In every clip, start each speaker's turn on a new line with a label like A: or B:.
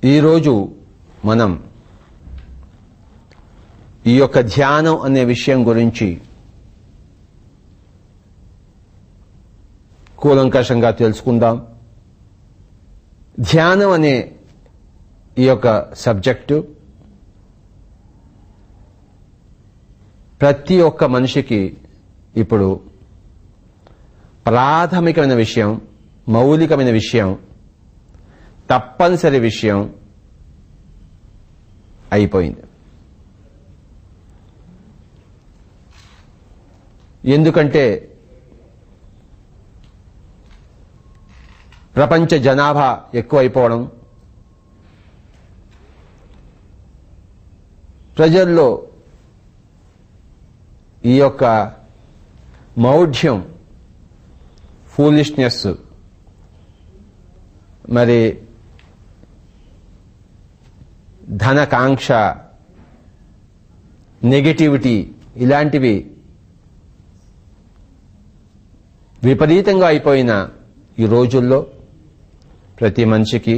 A: ఈరోజు మనం ఈ యొక్క ధ్యానం అనే విషయం గురించి కూలంకషంగా తెలుసుకుందాం ధ్యానం అనే ఈ యొక్క సబ్జెక్టు ప్రతి ఒక్క మనిషికి ఇప్పుడు ప్రాథమికమైన విషయం మౌలికమైన విషయం తప్పనిసరి విషయం అయిపోయింది ఎందుకంటే ప్రపంచ జనాభా ఎక్కువైపోవడం ప్రజల్లో ఈ యొక్క మౌఢ్యం ఫూలిష్నెస్ మరి ధనకాంక్ష నెగటివిటీ ఇలాంటివి విపరీతంగా అయిపోయిన ఈ రోజుల్లో ప్రతి మనిషికి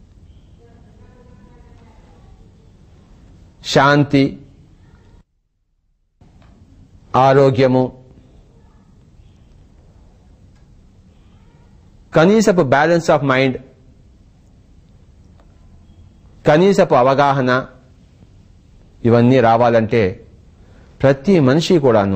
A: శాంతి ఆరోగ్యము కనీసపు బ్యాలెన్స్ ఆఫ్ మైండ్ కనీసపు అవగాహన ఇవన్నీ రావాలంటే ప్రతి మనిషి కూడాను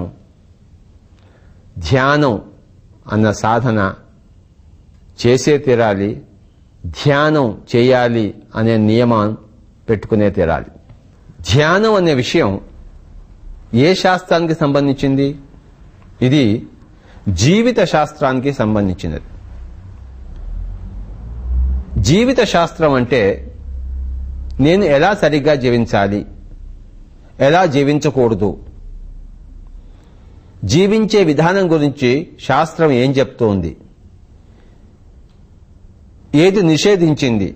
A: ధ్యానం అన్న సాధన చేసే తీరాలి ధ్యానం చేయాలి అనే నియమం పెట్టుకునే తీరాలి ధ్యానం అనే విషయం ఏ శాస్త్రానికి సంబంధించింది ఇది జీవిత శాస్త్రానికి సంబంధించినది జీవిత శాస్త్రం అంటే నేను ఎలా సరిగ్గా జీవించాలి ఎలా జీవించకూడదు జీవించే విధానం గురించి శాస్త్రం ఏం చెప్తోంది ఏది నిషేధించింది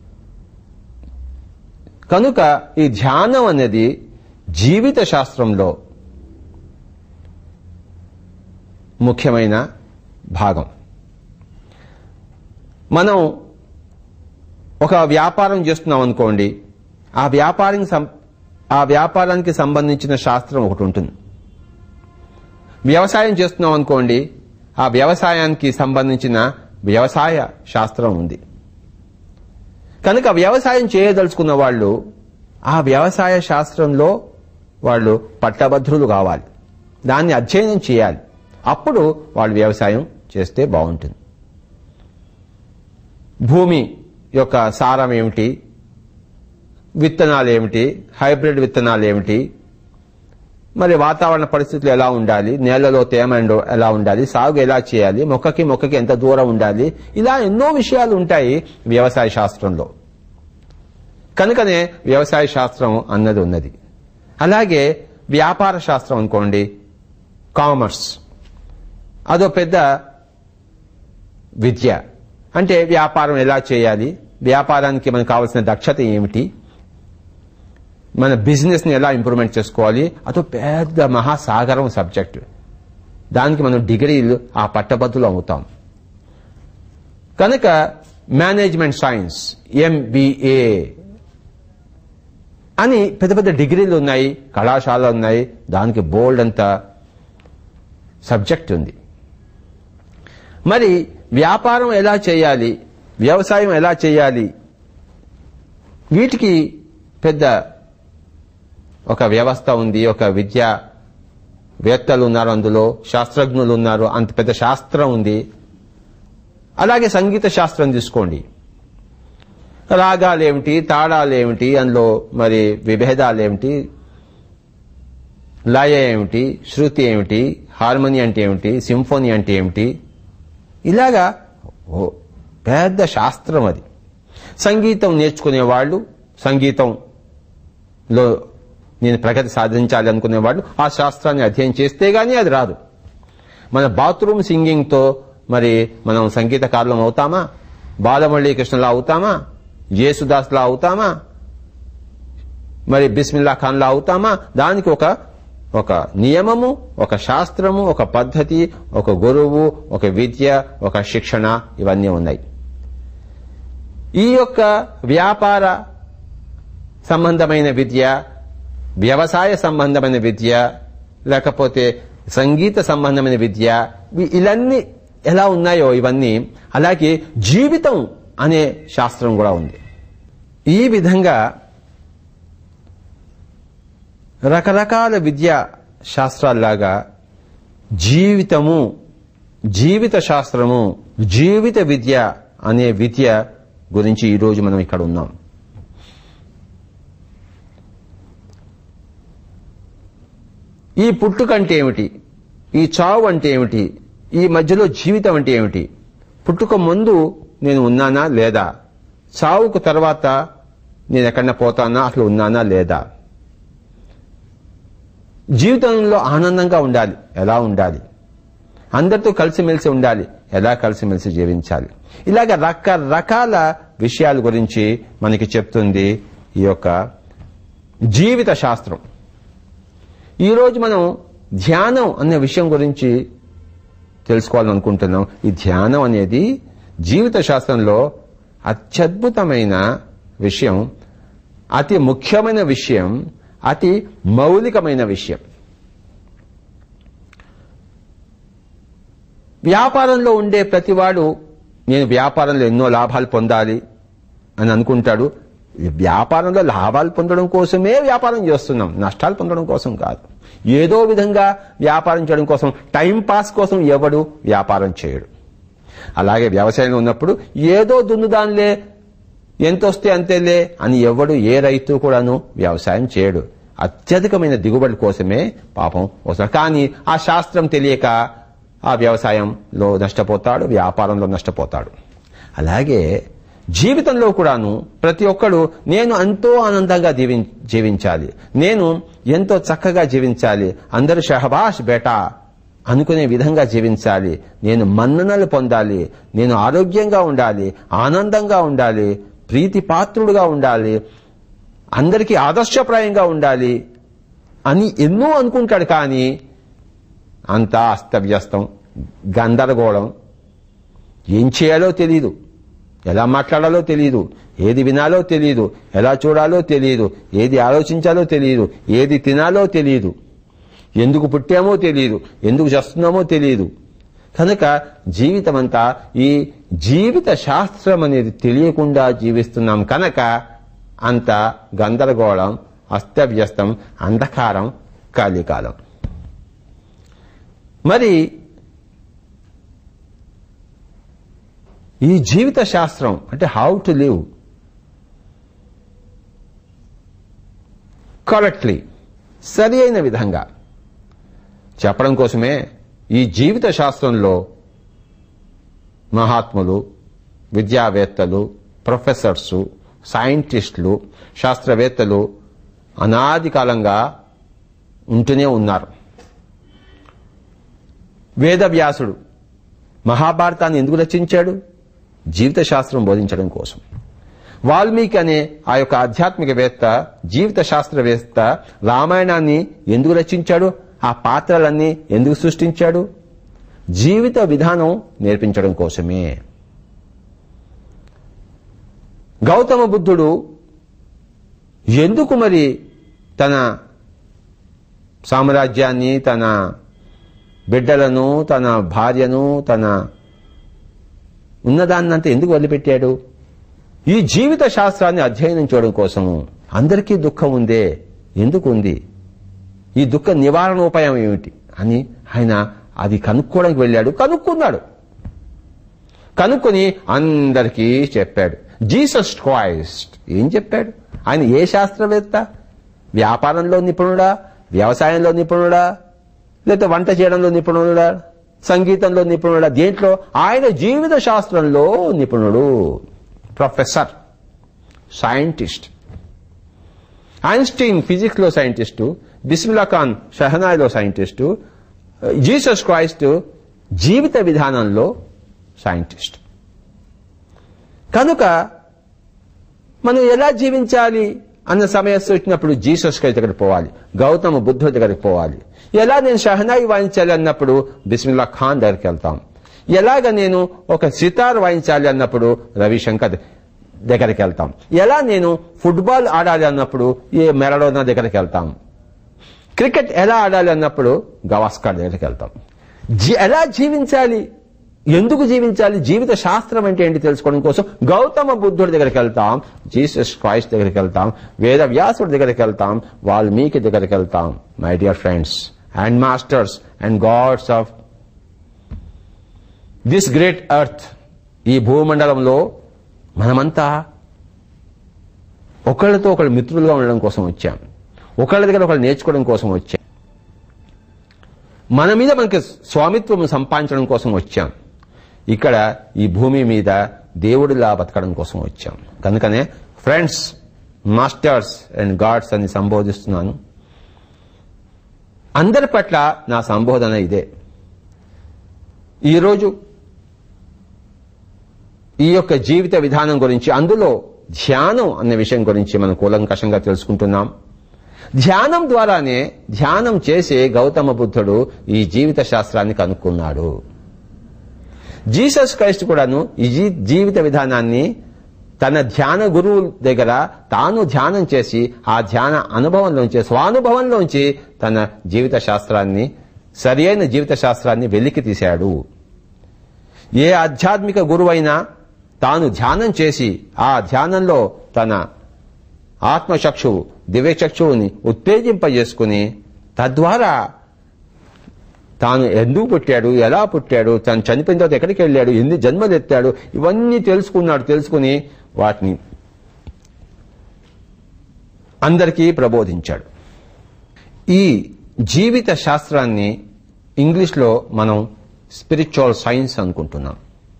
A: కనుక ఈ ధ్యానం అనేది జీవిత శాస్త్రంలో ముఖ్యమైన భాగం మనం ఒక వ్యాపారం చేస్తున్నాం అనుకోండి ఆ వ్యాపారం ఆ వ్యాపారానికి సంబంధించిన శాస్త్రం ఒకటి ఉంటుంది వ్యవసాయం చేస్తున్నాం అనుకోండి ఆ వ్యవసాయానికి సంబంధించిన వ్యవసాయ శాస్త్రం ఉంది కనుక వ్యవసాయం చేయదలుచుకున్న వాళ్ళు ఆ వ్యవసాయ శాస్త్రంలో వాళ్ళు పట్టభద్రులు కావాలి దాన్ని అధ్యయనం చేయాలి అప్పుడు వాళ్ళు వ్యవసాయం చేస్తే బాగుంటుంది భూమి యొక్క సారం ఏమిటి విత్తనాలు ఏమిటి హైబ్రిడ్ విత్తనాలు ఏమిటి మరి వాతావరణ పరిస్థితులు ఎలా ఉండాలి నేలలో తేమ ఎలా ఉండాలి సాగు ఎలా చేయాలి మొక్కకి మొక్కకి ఎంత దూరం ఉండాలి ఇలా ఎన్నో విషయాలు ఉంటాయి వ్యవసాయ శాస్త్రంలో కనుకనే వ్యవసాయ శాస్త్రం అన్నది ఉన్నది అలాగే వ్యాపార శాస్త్రం అనుకోండి కామర్స్ అదో పెద్ద విద్య అంటే వ్యాపారం ఎలా చేయాలి వ్యాపారానికి మనకు కావాల్సిన దక్షత ఏమిటి మన బిజినెస్ని ఎలా ఇంప్రూవ్మెంట్ చేసుకోవాలి అదో పెద్ద మహాసాగరం సబ్జెక్ట్ దానికి మనం డిగ్రీలు ఆ పట్టభద్రులు అవుతాం కనుక మేనేజ్మెంట్ సైన్స్ ఎంబీఏ అని పెద్ద పెద్ద డిగ్రీలు ఉన్నాయి కళాశాలలు ఉన్నాయి దానికి బోల్డ్ అంత సబ్జెక్ట్ ఉంది మరి వ్యాపారం ఎలా చేయాలి వ్యవసాయం ఎలా చేయాలి వీటికి పెద్ద ఒక వ్యవస్థ ఉంది ఒక విద్యా వేత్తలు ఉన్నారు అందులో శాస్త్రజ్ఞులు ఉన్నారు అంత పెద్ద శాస్త్రం ఉంది అలాగే సంగీత శాస్త్రం తీసుకోండి రాగాలేమిటి తాళాలేమిటి అందులో మరి విభేదాలేమిటి లయ ఏమిటి శృతి ఏమిటి హార్మోని అంటే ఏమిటి సింఫోనీ అంటే ఏమిటి ఇలాగా పెద్ద శాస్త్రం అది సంగీతం నేర్చుకునే వాళ్ళు సంగీతంలో నేను ప్రగతి సాధించాలి అనుకునే వాళ్ళు ఆ శాస్త్రాన్ని అధ్యయనం చేస్తే గానీ అది రాదు మన బాత్రూమ్ సింగింగ్తో మరి మనం సంగీతకారులం అవుతామా బాలమురళీ కృష్ణలా అవుతామా యేసుదాస్లా అవుతామా మరి బిస్మిల్లా ఖాన్లా అవుతామా దానికి ఒక ఒక నియమము ఒక శాస్త్రము ఒక పద్ధతి ఒక గురువు ఒక విద్య ఒక శిక్షణ ఇవన్నీ ఉన్నాయి ఈ యొక్క వ్యాపార సంబంధమైన విద్య వ్యవసాయ సంబంధమైన విద్య లేకపోతే సంగీత సంబంధమైన విద్య ఇవి- ఇవన్నీ ఎలా ఉన్నాయో ఇవన్నీ అలాగే జీవితం అనే శాస్త్రం కూడా ఉంది ఈ విధంగా రకరకాల విద్యా శాస్త్రాల్లాగా జీవితము జీవిత శాస్త్రము జీవిత విద్య అనే విద్య గురించి ఈరోజు మనం ఇక్కడ ఉన్నాం ఈ పుట్టుక అంటే ఏమిటి ఈ చావు అంటే ఏమిటి ఈ మధ్యలో జీవితం అంటే ఏమిటి పుట్టుక ముందు నేను ఉన్నానా లేదా చావుకు తర్వాత నేను ఎక్కడన్నా పోతానా అసలు ఉన్నానా లేదా జీవితంలో ఆనందంగా ఉండాలి ఎలా ఉండాలి అందరితో కలిసిమెలిసి ఉండాలి ఎలా కలిసిమెలిసి జీవించాలి ఇలాగ రకరకాల విషయాల గురించి మనకి చెప్తుంది ఈ యొక్క జీవిత శాస్త్రం ఈరోజు మనం ధ్యానం అనే విషయం గురించి తెలుసుకోవాలనుకుంటున్నాం ఈ ధ్యానం అనేది జీవిత శాస్త్రంలో అత్యద్భుతమైన విషయం అతి ముఖ్యమైన విషయం అతి మౌలికమైన విషయం వ్యాపారంలో ఉండే ప్రతివాడు నేను వ్యాపారంలో ఎన్నో లాభాలు పొందాలి అని అనుకుంటాడు ఈ వ్యాపారంలో లాభాలు పొందడం కోసమే వ్యాపారం చేస్తున్నాం నష్టాలు పొందడం కోసం కాదు ఏదో విధంగా వ్యాపారం చేయడం కోసం టైం పాస్ కోసం ఎవడు వ్యాపారం చేయడు అలాగే వ్యవసాయంలో ఉన్నప్పుడు ఏదో దున్నుదానిలే ఎంత వస్తే అంతేలే అని ఎవడు ఏ రైతు కూడాను వ్యవసాయం చేయడు అత్యధికమైన దిగుబడి కోసమే పాపం వస్తాడు కానీ ఆ శాస్త్రం తెలియక ఆ వ్యవసాయంలో నష్టపోతాడు వ్యాపారంలో నష్టపోతాడు అలాగే జీవితంలో కూడాను ప్రతి ఒక్కడు నేను ఎంతో ఆనందంగా జీవిం- జీవించాలి నేను ఎంతో చక్కగా జీవించాలి అందరూ షహబాష్ బేటా అనుకునే విధంగా జీవించాలి నేను మన్ననలు పొందాలి నేను ఆరోగ్యంగా ఉండాలి ఆనందంగా ఉండాలి ప్రీతి పాత్రుడుగా ఉండాలి అందరికీ ఆదర్శప్రాయంగా ఉండాలి అని ఎన్నో అనుకుంటాడు కానీ అంతా అస్తవ్యస్తం గందరగోళం ఏం చేయాలో తెలియదు ఎలా మాట్లాడాలో తెలియదు ఏది వినాలో తెలియదు ఎలా చూడాలో తెలియదు ఏది ఆలోచించాలో తెలియదు ఏది తినాలో తెలియదు ఎందుకు పుట్టామో తెలియదు ఎందుకు చేస్తున్నామో తెలియదు కనుక జీవితం అంతా ఈ జీవిత శాస్త్రం అనేది తెలియకుండా జీవిస్తున్నాం కనుక అంత గందరగోళం అస్తవ్యస్తం అంధకారం కాలికాలం మరి ఈ జీవిత శాస్త్రం అంటే హౌ టు లివ్ కరెక్ట్లీ సరి అయిన విధంగా చెప్పడం కోసమే ఈ జీవిత శాస్త్రంలో మహాత్ములు విద్యావేత్తలు ప్రొఫెసర్సు సైంటిస్టులు శాస్త్రవేత్తలు అనాది కాలంగా ఉంటూనే ఉన్నారు వేదవ్యాసుడు మహాభారతాన్ని ఎందుకు రచించాడు జీవిత శాస్త్రం బోధించడం కోసం వాల్మీకి అనే ఆ యొక్క ఆధ్యాత్మికవేత్త జీవిత శాస్త్రవేత్త రామాయణాన్ని ఎందుకు రచించాడు ఆ పాత్రలన్నీ ఎందుకు సృష్టించాడు జీవిత విధానం నేర్పించడం కోసమే గౌతమ బుద్ధుడు ఎందుకు మరి తన సామ్రాజ్యాన్ని తన బిడ్డలను తన భార్యను తన ఉన్నదాన్నంతా ఎందుకు వదిలిపెట్టాడు ఈ జీవిత శాస్త్రాన్ని అధ్యయనం చేయడం కోసము అందరికీ దుఃఖం ఉందే ఎందుకు ఉంది ఈ దుఃఖ నివారణ ఉపాయం ఏమిటి అని ఆయన అది కనుక్కోవడానికి వెళ్ళాడు కనుక్కున్నాడు కనుక్కొని అందరికీ చెప్పాడు జీసస్ క్రైస్ట్ ఏం చెప్పాడు ఆయన ఏ శాస్త్రవేత్త వ్యాపారంలో నిపుణుడా వ్యవసాయంలో నిపుణుడా లేకపోతే వంట చేయడంలో నిపుణుడా సంగీతంలో నిపుణుడా దేంట్లో ఆయన జీవిత శాస్త్రంలో నిపుణుడు ప్రొఫెసర్ సైంటిస్ట్ ఐన్స్టీన్ ఫిజిక్స్ లో సైంటిస్టు బిస్మిలా ఖాన్ షహనాయ్లో సైంటిస్టు జీసస్ క్రైస్ట్ జీవిత విధానంలో సైంటిస్ట్ కనుక మనం ఎలా జీవించాలి అన్న సమస్య వచ్చినప్పుడు జీసస్ క్రైస్ట్ దగ్గరికి పోవాలి గౌతమ బుద్ధుడి దగ్గరికి పోవాలి ఎలా నేను షహనాయి వాయించాలి అన్నప్పుడు బిస్మిల్లా ఖాన్ దగ్గరికి వెళ్తాం ఎలాగ నేను ఒక సితార్ వాయించాలి అన్నప్పుడు రవిశంకర్ దగ్గరికి వెళ్తాం ఎలా నేను ఫుట్బాల్ ఆడాలి అన్నప్పుడు ఏ మెరడోనా దగ్గరికి వెళ్తాం క్రికెట్ ఎలా ఆడాలి అన్నప్పుడు గవాస్కర్ దగ్గరికి వెళ్తాం జీ- ఎలా జీవించాలి ఎందుకు జీవించాలి జీవిత శాస్త్రం అంటే ఏంటి తెలుసుకోవడం కోసం గౌతమ బుద్ధుడి దగ్గరికి వెళ్తాం జీసస్ క్రైస్ట్ దగ్గరికి వెళ్తాం వేద వ్యాసుడి దగ్గరికి వెళ్తాం వాల్మీకి దగ్గరికి వెళ్తాం my dear friends and masters and gods of this great earth ఈ భూమండలంలో మనమంతా ఒకళ్ళతో ఒకళ్ళు మిత్రులుగా ఉండడం కోసం వచ్చాం ఒకళ్ళ దగ్గర ఒకళ్ళు నేర్చుకోవడం కోసం వచ్చాం మన మీద మనకి స్వామిత్వం సంపాదించడం కోసం వచ్చాం ఇక్కడ ఈ భూమి మీద దేవుడిలా బతకడం కోసం వచ్చాం కనుకనే ఫ్రెండ్స్ మాస్టర్స్ అండ్ గాడ్స్ అని సంబోధిస్తున్నాను అందరి పట్ల నా సంబోధన ఇదే ఈరోజు ఈ యొక్క జీవిత విధానం గురించి అందులో ధ్యానం అనే విషయం గురించి మనం కూలంకషంగా తెలుసుకుంటున్నాం ధ్యానం ద్వారానే ధ్యానం చేసే గౌతమ బుద్ధుడు ఈ జీవిత శాస్త్రాన్ని కనుక్కున్నాడు జీసస్ క్రైస్ట్ కూడాను ఈ జీ- జీవిత విధానాన్ని తన ధ్యాన గురువు దగ్గర తాను ధ్యానం చేసి ఆ ధ్యాన అనుభవంలోంచి స్వానుభవంలోంచి తన జీవిత శాస్త్రాన్ని సరి అయిన జీవిత శాస్త్రాన్ని వెలికి తీశాడు ఏ ఆధ్యాత్మిక గురువైనా తాను ధ్యానం చేసి ఆ ధ్యానంలో తన ఆత్మచక్షువు దివ్యచక్షువుని ఉత్తేజింపజేసుకుని తద్వారా తాను ఎందుకు పుట్టాడు ఎలా పుట్టాడు తను చనిపోయిన తర్వాత ఎక్కడికి వెళ్ళాడు ఎన్ని జన్మలు ఎత్తాడు ఇవన్నీ తెలుసుకున్నాడు తెలుసుకుని వాటిని అందరికీ ప్రబోధించాడు ఈ జీవిత శాస్త్రాన్ని ఇంగ్లీష్లో మనం స్పిరిచువల్ సైన్స్ అనుకుంటున్నాం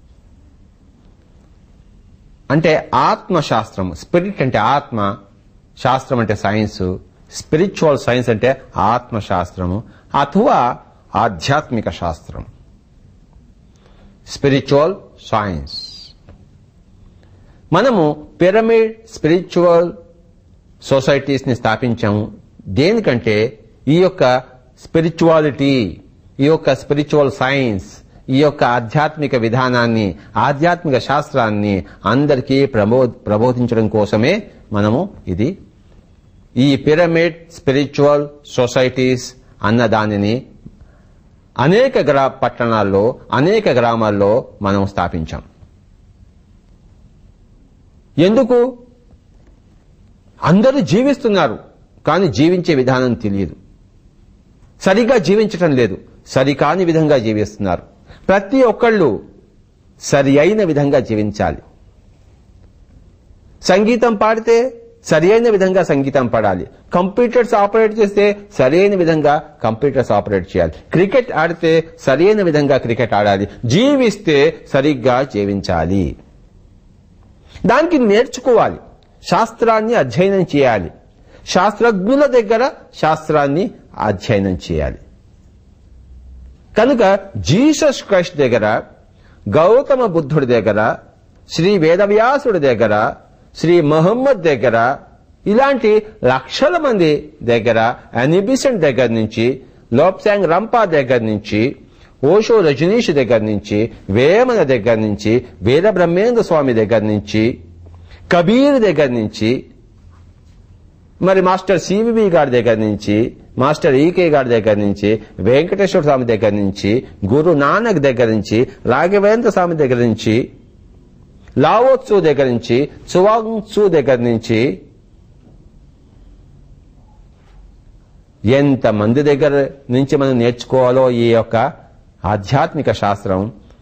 A: అంటే ఆత్మ శాస్త్రం స్పిరిట్ అంటే ఆత్మ శాస్త్రం అంటే సైన్స్ స్పిరిచువల్ సైన్స్ అంటే ఆత్మ శాస్త్రము అథవా ఆధ్యాత్మిక శాస్త్రం స్పిరిచువల్ సైన్స్ మనము పిరమిడ్ స్పిరిచువల్ సొసైటీస్ ని స్థాపించాము దేనికంటే ఈ యొక్క స్పిరిచువాలిటీ ఈ యొక్క స్పిరిచువల్ సైన్స్ ఈ యొక్క ఆధ్యాత్మిక విధానాన్ని ఆధ్యాత్మిక శాస్త్రాన్ని అందరికీ ప్రబో ప్రబోధించడం కోసమే మనము ఇది ఈ పిరమిడ్ స్పిరిచువల్ సొసైటీస్ అన్న దానిని అనేక గ్రా పట్టణాల్లో అనేక గ్రామాల్లో మనం స్థాపించాం ఎందుకు అందరూ జీవిస్తున్నారు కానీ జీవించే విధానం తెలియదు సరిగా జీవించటం లేదు సరికాని విధంగా జీవిస్తున్నారు ప్రతి ఒక్కళ్ళు సరి అయిన విధంగా జీవించాలి సంగీతం పాడితే సరి అయిన విధంగా సంగీతం పాడాలి కంప్యూటర్స్ ఆపరేట్ చేస్తే సరి అయిన విధంగా కంప్యూటర్స్ ఆపరేట్ చేయాలి క్రికెట్ ఆడితే సరి అయిన విధంగా క్రికెట్ ఆడాలి జీవిస్తే సరిగ్గా జీవించాలి దానికి నేర్చుకోవాలి శాస్త్రాన్ని అధ్యయనం చేయాలి శాస్త్రజ్ఞుల దగ్గర శాస్త్రాన్ని అధ్యయనం చేయాలి కనుక జీసస్ క్రైస్ట్ దగ్గర గౌతమ బుద్ధుడి దగ్గర శ్రీ వేదవ్యాసుడి దగ్గర శ్రీ మహమ్మద్ దగ్గర ఇలాంటి లక్షల మంది దగ్గర అనిబిసెంట్ దగ్గర నుంచి లోప్సాంగ్ రంపా దగ్గర నుంచి ఓషో రజనీష్ దగ్గర నుంచి వేమన దగ్గర నుంచి వీర బ్రహ్మేంద్ర స్వామి దగ్గర నుంచి కబీర్ దగ్గర నుంచి మరి మాస్టర్ సివివి గారి దగ్గర నుంచి మాస్టర్ ఈకే గారి దగ్గర నుంచి వెంకటేశ్వర స్వామి దగ్గర నుంచి గురు నానక్ దగ్గర నుంచి రాఘవేంద్ర స్వామి దగ్గర నుంచి లావోత్సు దగ్గర నుంచి చువాంగ్సు దగ్గర నుంచి ఎంత మంది దగ్గర నుంచి మనం నేర్చుకోవాలో ఈ యొక్క ఆధ్యాత్మిక శాస్త్రం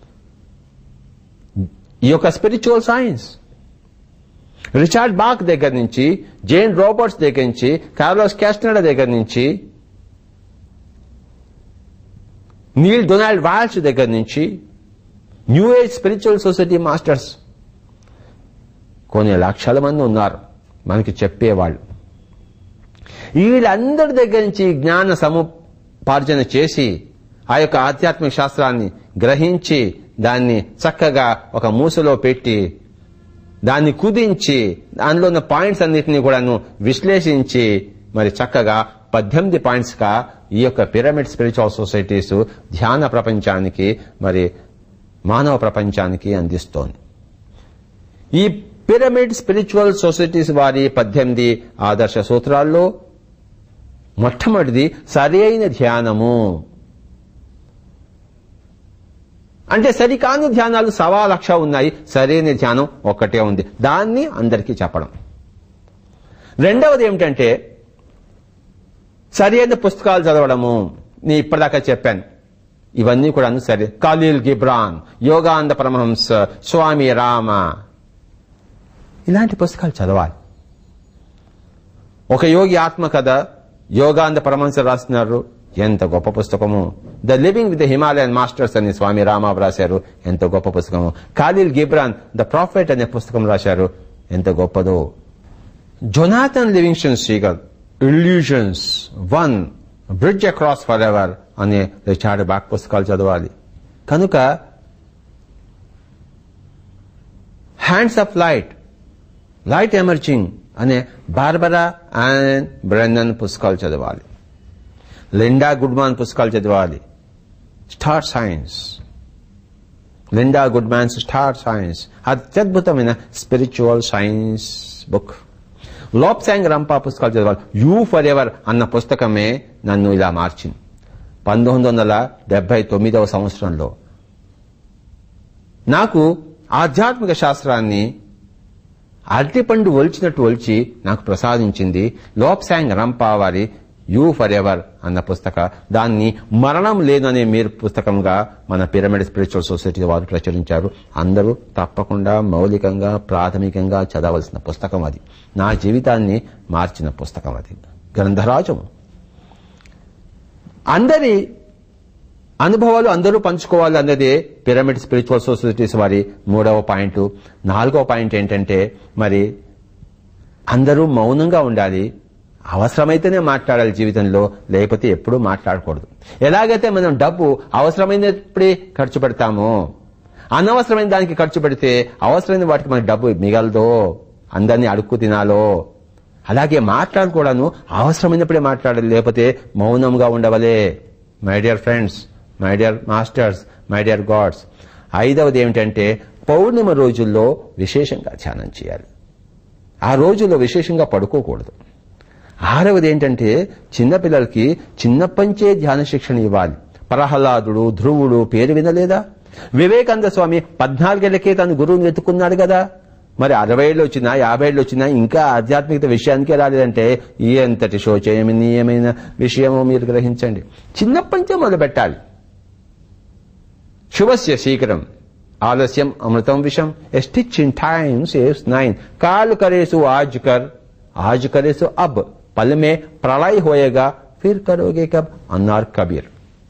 A: ఈ యొక్క స్పిరిచువల్ సైన్స్ రిచార్డ్ బాక్ దగ్గర నుంచి జేన్ రాబర్ట్స్ దగ్గర నుంచి కార్లోస్ క్యాస్టనడా దగ్గర నుంచి నీల్ డొనాల్డ్ వాల్స్ దగ్గర నుంచి new age spiritual society masters కొన్ని లక్షల మంది ఉన్నారు మనకి చెప్పేవాళ్ళు వీళ్ళందరి దగ్గర నుంచి జ్ఞాన సముపార్జన చేసి ఆ యొక్క ఆధ్యాత్మిక శాస్త్రాన్ని గ్రహించి దాన్ని చక్కగా ఒక మూసలో పెట్టి దాన్ని కుదించి దానిలో ఉన్న పాయింట్స్ అన్నిటినీ కూడాను విశ్లేషించి మరి చక్కగా పద్దెనిమిది పాయింట్స్ గా ఈ యొక్క పిరమిడ్ స్పిరిచువల్ సొసైటీస్ ధ్యాన ప్రపంచానికి మరి మానవ ప్రపంచానికి అందిస్తోంది ఈ పిరమిడ్ స్పిరిచువల్ సొసైటీస్ వారి పద్దెనిమిది ఆదర్శ సూత్రాల్లో మొట్టమొదటిది సరి అయిన ధ్యానము అంటే సరికాని ధ్యానాలు సవా లక్ష ఉన్నాయి సరైన ధ్యానం ఒక్కటే ఉంది దాన్ని అందరికీ చెప్పడం రెండవది ఏమిటంటే సరైన పుస్తకాలు చదవడము నేను ఇప్పటిదాకా చెప్పాను ఇవన్నీ కూడా సరే ఖలీల్ గిబ్రాన్ యోగానంద పరమహంస స్వామి రామ ఇలాంటి పుస్తకాలు చదవాలి ఒక యోగి ఆత్మకథ యోగానంద పరమహంస రాస్తున్నారు ఎంత గొప్ప పుస్తకము the living with the Himalayan masters అని స్వామి రామ రాశారు ఎంత గొప్ప పుస్తకము ఖలీల్ గిబ్రాన్ ద ప్రాఫిట్ అనే పుస్తకం రాశారు ఎంత గొప్పదో Jonathan Livingston seagull illusions one bridge across forever అనే రిచార్డ్ బాక్ పుస్తకాలు చదవాలి కనుక hands of light light emerging అనే బార్బరా అండ్ బ్రెన్నన్ పుస్తకాలు చదవాలి లిండా గుడ్మాన్ పుస్తకాలు చదవాలి star signs Linda Goodman's star signs అత్యద్భుతమైన spiritual science book Lobsang Rampa పుస్తకాలు చదవాలి యూ ఫర్ ఎవర్ అన్న పుస్తకమే నన్ను ఇలా మార్చింది పంతొమ్మిది వందల డెబ్బై తొమ్మిదవ సంవత్సరంలో నాకు ఆధ్యాత్మిక శాస్త్రాన్ని అరటిపండు ఒలిచినట్టు ఒలిచి నాకు ప్రసాదించింది లోప్సాంగ్ రంపా వారి యూ ఫర్ ఎవర్ అన్న పుస్తక దాన్ని మరణం లేదనే మీరు పుస్తకంగా మన పిరమిడ్ స్పిరిచువల్ సొసైటీ వారు ప్రచురించారు అందరూ తప్పకుండా మౌలికంగా ప్రాథమికంగా చదవలసిన పుస్తకం అది నా జీవితాన్ని మార్చిన పుస్తకం అది గ్రంథరాజం అందరి అనుభవాలు అందరూ పంచుకోవాలి అన్నదే పిరమిడ్ స్పిరిచువల్ సొసైటీస్ వారి మూడవ పాయింట్ నాలుగవ పాయింట్ ఏంటంటే మరి అందరూ మౌనంగా ఉండాలి అవసరమైతేనే మాట్లాడాలి జీవితంలో లేకపోతే ఎప్పుడూ మాట్లాడకూడదు ఎలాగైతే మనం డబ్బు అవసరమైనప్పుడే ఖర్చు పెడతామో అనవసరమైన దానికి ఖర్చు పెడితే అవసరమైన వాటికి మనకి డబ్బు మిగలదో అందరినీ అడుక్కు తినాలో అలాగే మాట్లాడుకోవడాను అవసరమైనప్పుడే మాట్లాడాలి లేకపోతే మౌనంగా ఉండవలే my dear friends my dear masters my dear gods ఐదవది ఏమిటంటే పౌర్ణిమ రోజుల్లో విశేషంగా ధ్యానం చేయాలి ఆ రోజుల్లో విశేషంగా పడుకోకూడదు ఆరవది ఏంటంటే చిన్నపిల్లలకి చిన్నప్పంచే ధ్యాన శిక్షణ ఇవ్వాలి ప్రహ్లాదుడు ధ్రువుడు పేరు వినలేదా వివేకానంద స్వామి పద్నాలుగేళ్లకే తన గురువుని వెతుకున్నాడు కదా మరి అరవై ఏళ్ళు వచ్చినా యాభై ఏళ్ళు వచ్చినా ఇంకా ఆధ్యాత్మికత విషయానికే రాలేదంటే ఎంతటి శోచనీయమైన విషయమో మీరు గ్రహించండి చిన్నప్పటించే మొదలు పెట్టాలి శుభస్య శీఘ్రం ఆలస్యం అమృతం విషం a stitch in time saves nine కాల్ కరేసు ఆజ్ కర్ ఆజ్ కరేసు అబ్ పల్ మే ప్రళయ్ హోయేగా ఫిర్ కరోగే కబ్ అన్నారు కబీర్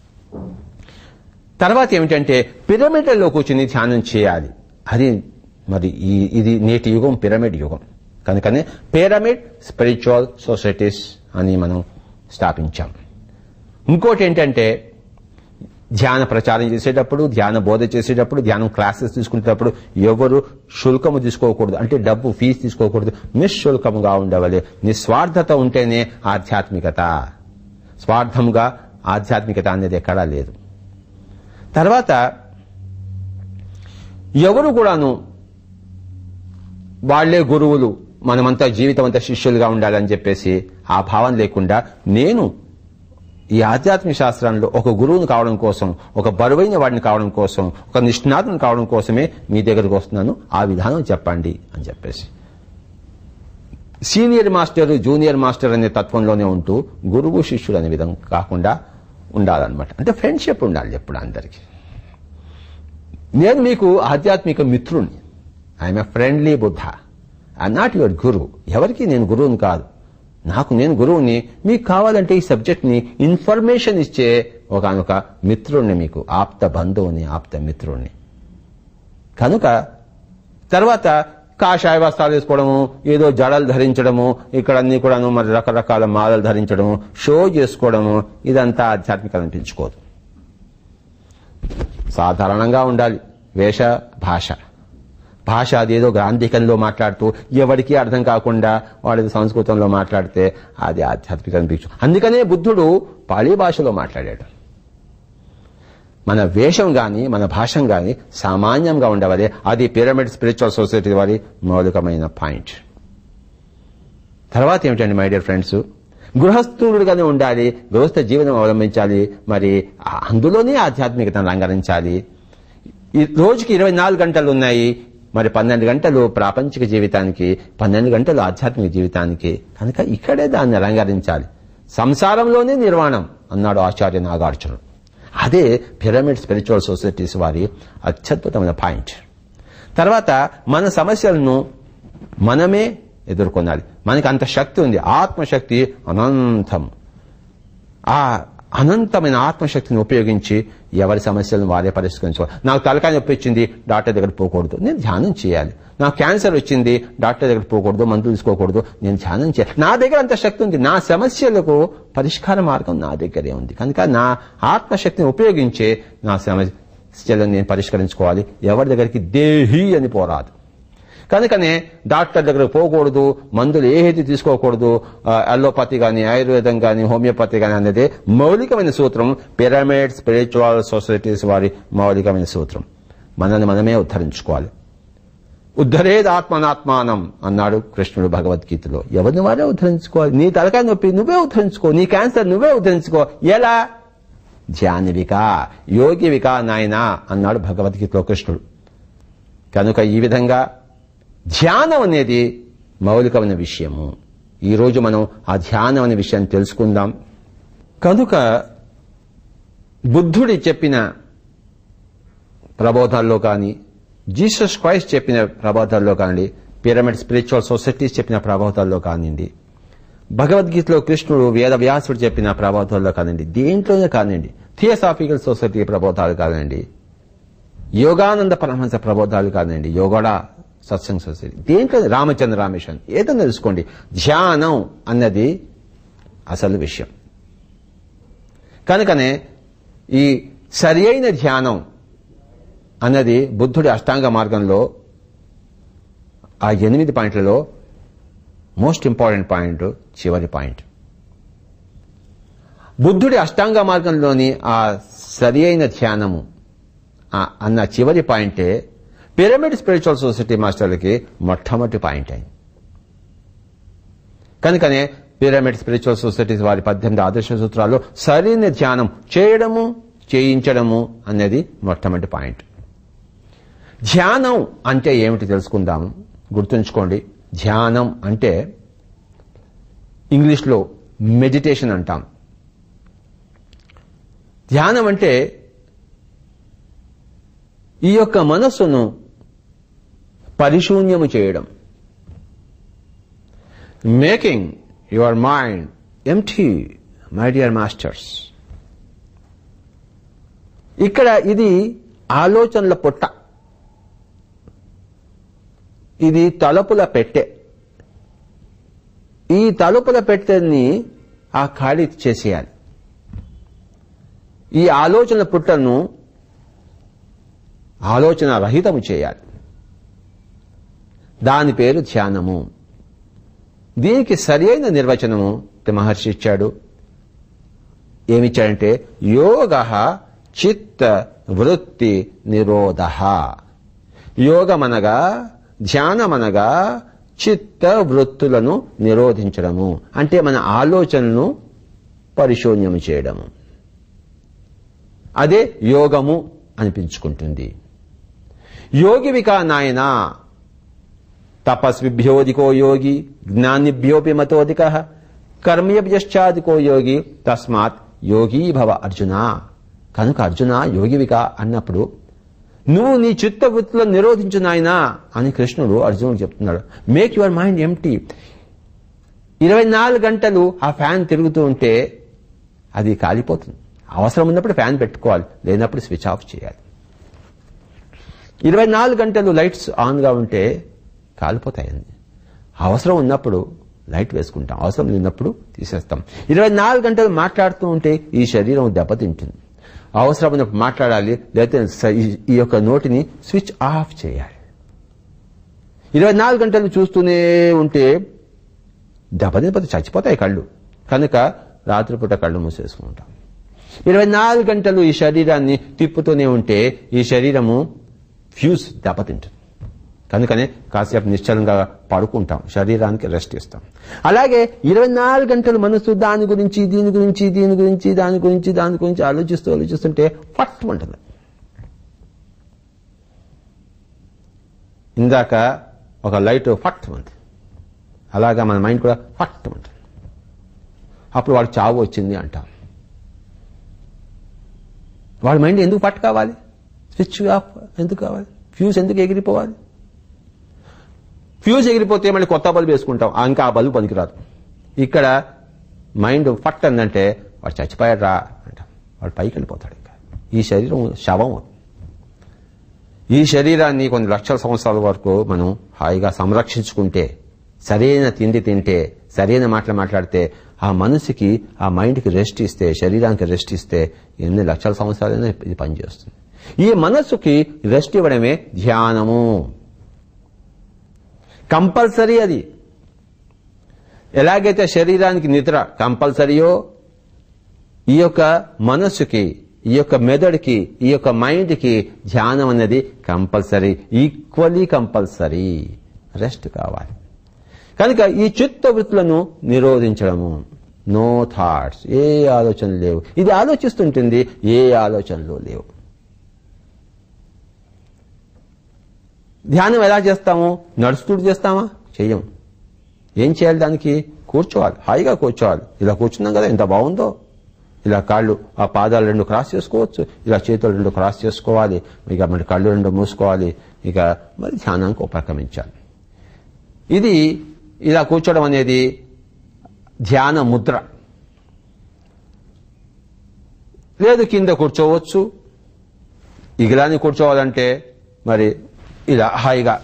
A: తర్వాత ఏమిటంటే పిరమిడ్లలో కూర్చుని ధ్యానం చేయాలి అది మరి ఈ ఇది నేటి యుగం పిరమిడ్ యుగం కనుకనే పిరమిడ్ స్పిరిచువల్ సొసైటీస్ అని మనం స్థాపించాం ఇంకోటి ఏంటంటే ధ్యాన ప్రచారం చేసేటప్పుడు ధ్యాన బోధ చేసేటప్పుడు ధ్యానం క్లాసెస్ తీసుకునేటప్పుడు ఎవరు శుల్కము తీసుకోకూడదు అంటే డబ్బు ఫీజు తీసుకోకూడదు నిశ్శుల్కముగా ఉండవాలి నిస్వార్థత ఉంటేనే ఆధ్యాత్మికత స్వార్థంగా ఆధ్యాత్మికత అనేది ఎక్కడా లేదు తర్వాత ఎవరు కూడాను వాళ్లే గురువులు మనమంతా జీవితం అంతా శిష్యులుగా ఉండాలని చెప్పేసి ఆ భావం లేకుండా నేను ఈ ఆధ్యాత్మిక శాస్త్రంలో ఒక గురువుని కావడం కోసం ఒక బరువైన వాడిని కావడం కోసం ఒక నిష్ణాతుని కావడం కోసమే మీ దగ్గరకు వస్తున్నాను ఆ విధానం చెప్పండి అని చెప్పేసి సీనియర్ మాస్టర్ జూనియర్ మాస్టర్ అనే తత్వంలోనే ఉంటూ గురువు శిష్యుడు అనే విధంగా కాకుండా ఉండాలన్నమాట అంటే ఫ్రెండ్షిప్ ఉండాలి ఎప్పుడు అందరికీ నేను మీకు ఆధ్యాత్మిక మిత్రుణ్ణి I'm a friendly Buddha I not your గురువు ఎవరికి నేను గురువుని కాదు నాకు నేను గురువుని మీకు కావాలంటే ఈ సబ్జెక్ట్ని ఇన్ఫర్మేషన్ ఇచ్చే ఒకనొక మిత్రుణ్ణి మీకు ఆప్త బంధువుని ఆప్త మిత్రుణ్ణి కనుక తర్వాత కాషాయ వస్త్రాలు వేసుకోవడము ఏదో జడలు ధరించడము ఇక్కడ అన్ని కూడాను మరి రకరకాల మాలలు ధరించడము షో చేసుకోవడము ఇదంతా ఆధ్యాత్మికత అనిపించుకోదు సాధారణంగా ఉండాలి వేష భాష భాష అదేదో గ్రాంధికంలో మాట్లాడుతూ ఎవరికి అర్థం కాకుండా వాడి సంస్కృతంలో మాట్లాడితే అది ఆధ్యాత్మిక అనిపించు అందుకనే బుద్ధుడు పాళీ భాషలో మాట్లాడాడు మన వేషం గాని మన భాషం గాని సామాన్యంగా ఉండవాలి అది పిరమిడ్ స్పిరిచువల్ సొసైటీ వారి మౌలికమైన పాయింట్ తర్వాత ఏమిటండి మై డియర్ ఫ్రెండ్స్ గృహస్థుడుగానే ఉండాలి గృహస్థ జీవనం అవలంబించాలి మరి అందులోనే ఆధ్యాత్మికతను రంగరించాలి ఈ రోజుకి ఇరవై నాలుగు గంటలు ఉన్నాయి మరి పన్నెండు గంటలు ప్రాపంచిక జీవితానికి పన్నెండు గంటలు ఆధ్యాత్మిక జీవితానికి కనుక ఇక్కడే దాన్ని అలంకరించాలి సంసారంలోనే నిర్వాణం అన్నాడు ఆచార్య నాగార్జునుడు అదే పిరమిడ్ స్పిరిచువల్ సొసైటీస్ వారి అత్యద్భుతమైన పాయింట్ తర్వాత మన సమస్యలను మనమే ఎదుర్కొనాలి మనకి అంత శక్తి ఉంది ఆత్మశక్తి అనంతం ఆ అనంతమైన ఆత్మశక్తిని ఉపయోగించి ఎవరి సమస్యలను వారే పరిష్కరించుకోవాలి నాకు తలకాయ నొప్పి వచ్చింది డాక్టర్ దగ్గర పోకూడదు నేను ధ్యానం చేయాలి నాకు క్యాన్సర్ వచ్చింది డాక్టర్ దగ్గర పోకూడదు మందులు తీసుకోకూడదు నేను ధ్యానం చేయాలి నా దగ్గర అంత శక్తి ఉంది నా సమస్యలకు పరిష్కార మార్గం నా దగ్గరే ఉంది కనుక నా ఆత్మశక్తిని ఉపయోగించే నా సమస్యలను నేను పరిష్కరించుకోవాలి ఎవరి దగ్గరికి దేహి అని పోరాదు కనుకనే డాక్టర్ దగ్గరకు పోకూడదు మందులు ఏది తీసుకోకూడదు అల్లోపతి గాని ఆయుర్వేదం గాని హోమియోపతి గాని అనేది మౌలికమైన సూత్రం పిరమిడ్ స్పిరిచువల్ సొసైటీస్ వారి మౌలికమైన సూత్రం మనల్ని మనమే ఉద్ధరించుకోవాలి ఉద్ధరేది ఆత్మనాత్మానం అన్నాడు కృష్ణుడు భగవద్గీతలో ఎవరిని వారే ఉద్ధరించుకోవాలి నీ తలకాయ నొప్పి నువ్వే ఉద్ధరించుకో నీ క్యాన్సర్ నువ్వే ఉద్ధరించుకో ఎలా ధ్యానివిక యోగివిక నాయనా అన్నాడు భగవద్గీతలో కృష్ణుడు కనుక ఈ విధంగా ధ్యానం అనేది మౌలికమైన విషయము ఈరోజు మనం ఆ ధ్యానం అనే విషయాన్ని తెలుసుకుందాం కనుక బుద్ధుడి చెప్పిన ప్రబోధాల్లో కానీ జీసస్ క్రైస్ట్ చెప్పిన ప్రబోధాల్లో కానివ్వండి పిరమిడ్ స్పిరిచువల్ సొసైటీస్ చెప్పిన ప్రబోధాల్లో కానివ్వండి భగవద్గీతలో కృష్ణుడు వేద వ్యాసుడు చెప్పిన ప్రబోధాల్లో కానివ్వండి దేంట్లోనే కానివ్వండి థియోసాఫికల్ సొసైటీ ప్రబోధాలు కానివ్వండి యోగానంద పరమహంస ప్రబోధాలు కానివ్వండి యోగడా సత్సంగ్ సొసైటీ దేంట్లో రామచంద్ర రామేశ్వరం ఏదైనా తెలుసుకోండి ధ్యానం అన్నది అసలు విషయం కనుకనే ఈ సరి అయిన ధ్యానం అన్నది బుద్ధుడి అష్టాంగ మార్గంలో ఆ ఎనిమిది పాయింట్లలో మోస్ట్ ఇంపార్టెంట్ పాయింట్ చివరి పాయింట్ బుద్ధుడి అష్టాంగ మార్గంలోని ఆ సరి అయిన ధ్యానము అన్న చివరి పాయింటే పిరమిడ్ స్పిరిచువల్ సొసైటీ మాస్టర్లకి మొట్టమొదటి పాయింట్ అయింది కనుకనే పిరమిడ్ స్పిరిచువల్ సొసైటీస్ వారి పద్దెనిమిది ఆదర్శ సూత్రాల్లో సరైన ధ్యానం చేయడము చేయించడము అనేది మొట్టమొదటి పాయింట్ ధ్యానం అంటే ఏమిటి తెలుసుకుందాం గుర్తుంచుకోండి ధ్యానం అంటే ఇంగ్లీష్లో మెడిటేషన్ అంటాం ధ్యానం అంటే ఈ యొక్క మనస్సును పరిశూన్యము చేయడం making your mind empty my dear masters ఇక్కడ ఇది ఆలోచనల పొట్ట ఇది తలుపుల పెట్టె ఈ తలుపుల పెట్టెని ఆ ఖాళీ చేసేయాలి ఈ ఆలోచన పుట్టను ఆలోచన రహితము చేయాలి దాని పేరు ధ్యానము దీనికి సరి అయిన నిర్వచనము మహర్షి ఇచ్చాడు ఏమిచ్చాడంటే యోగ చిత్త వృత్తి నిరోధ యోగమనగా ధ్యానమనగా చిత్త వృత్తులను నిరోధించడము అంటే మన ఆలోచనను పరిశూన్యము చేయడము అదే యోగము అనిపించుకుంటుంది యోగివికా నాయన తపస్విభ్యోధికో యోగి జ్ఞానిభ్యోపి మతోధిక కర్మయభ్యశ్చాధికో యోగి తస్మాత్ యోగీ భవ అర్జున కనుక అర్జున యోగివిక అన్నప్పుడు నువ్వు నీ చిత్తవృత్తులను నిరోధించు నాయనా అని కృష్ణుడు అర్జునుడు చెప్తున్నాడు మేక్ యువర్ మైండ్ ఎంటీ ఇరవై నాలుగు గంటలు ఆ ఫ్యాన్ తిరుగుతూ ఉంటే అది కాలిపోతుంది అవసరం ఉన్నప్పుడు ఫ్యాన్ పెట్టుకోవాలి లేనప్పుడు స్విచ్ ఆఫ్ చేయాలి ఇరవై నాలుగు గంటలు లైట్స్ ఆన్గా ఉంటే కాలిపోతాయండి అవసరం ఉన్నప్పుడు లైట్ వేసుకుంటాం అవసరం లేనప్పుడు తీసేస్తాం ఇరవై నాలుగు గంటలు మాట్లాడుతూ ఉంటే ఈ శరీరం దెబ్బతింటుంది అవసరమైనప్పుడు మాట్లాడాలి లేకపోతే ఈ యొక్క నోటిని స్విచ్ ఆఫ్ చేయాలి ఇరవై నాలుగు గంటలు చూస్తూనే ఉంటే దెబ్బతినిపోతే చచ్చిపోతాయి కళ్ళు కనుక రాత్రిపూట కళ్ళు మూసేసుకుంటాం ఇరవై నాలుగు గంటలు ఈ శరీరాన్ని తిప్పుతూనే ఉంటే ఈ శరీరము ఫ్యూజ్ దెబ్బతింటుంది కనుకనే కాసేపు నిశ్చలంగా పడుకుంటాం శరీరానికి రెస్ట్ ఇస్తాం అలాగే ఇరవై నాలుగు గంటలు మనసు దాని గురించి దీని గురించి దీని గురించి దాని గురించి దాని గురించి ఆలోచిస్తూ ఆలోచిస్తుంటే ఫట్ ఉంటుంది ఇందాక ఒక లైట్ ఫట్ ఉంది అలాగా మన మైండ్ కూడా ఫట్ ఉంటుంది అప్పుడు వాడు చావు వచ్చింది అంటాం వాడి మైండ్ ఎందుకు పట్టు కావాలి స్విచ్ ఆఫ్ ఎందుకు కావాలి ఫ్యూజ్ ఎందుకు ఎగిరిపోవాలి ఫ్యూజ్ ఎగిరిపోతే మళ్ళీ కొత్త బల్బు వేసుకుంటాం ఆ ఇంకా ఆ బల్బు పనికిరాదు ఇక్కడ మైండ్ ఫట్ అందంటే వాడు చచ్చిపోయాడు రా అంటాం వాడు పైకి వెళ్ళిపోతాడు ఇంకా ఈ శరీరం శవం అవుతుంది. ఈ శరీరాన్ని కొన్ని లక్షల సంవత్సరాల వరకు మనం హాయిగా సంరక్షించుకుంటే సరైన తిండి తింటే సరైన మాటలు మాట్లాడితే ఆ మనసుకి ఆ మైండ్కి రెస్ట్ ఇస్తే శరీరానికి రెస్ట్ ఇస్తే ఎన్ని లక్షల సంవత్సరాలైనా ఇది పనిచేస్తుంది ఈ మనస్సుకి రెస్ట్ ఇవ్వడమే ధ్యానము కంపల్సరీ అది ఎలాగైతే శరీరానికి నిద్ర కంపల్సరీయో ఈ యొక్క మనస్సుకి ఈ యొక్క మెదడుకి ఈ యొక్క మైండ్కి ధ్యానం అనేది కంపల్సరీ ఈక్వల్లీ కంపల్సరీ రెస్ట్ కావాలి కనుక ఈ చిత్త వృత్తులను నిరోధించడము నో థాట్స్ ఏ ఆలోచనలు లేవు ఇది ఆలోచిస్తుంటుంది ఏ ఆలోచనలు లేవు ధ్యానం ఎలా చేస్తాము నడుస్తూ చేస్తామా చెయ్యం ఏం చేయాలి దానికి కూర్చోవాలి హాయిగా కూర్చోవాలి ఇలా కూర్చున్నాం కదా ఎంత బాగుందో ఇలా కాళ్ళు ఆ పాదాలు రెండు క్రాస్ చేసుకోవచ్చు ఇలా చేతులు రెండు క్రాస్ చేసుకోవాలి ఇక మరి కళ్ళు రెండు మూసుకోవాలి ఇక మరి ధ్యానానికి ఉపక్రమించాలి ఇది ఇలా కూర్చోవడం అనేది ధ్యాన ముద్ర లేదు కింద కూర్చోవచ్చు ఇగిలాని కూర్చోవాలంటే మరి ఇలా హాయిగా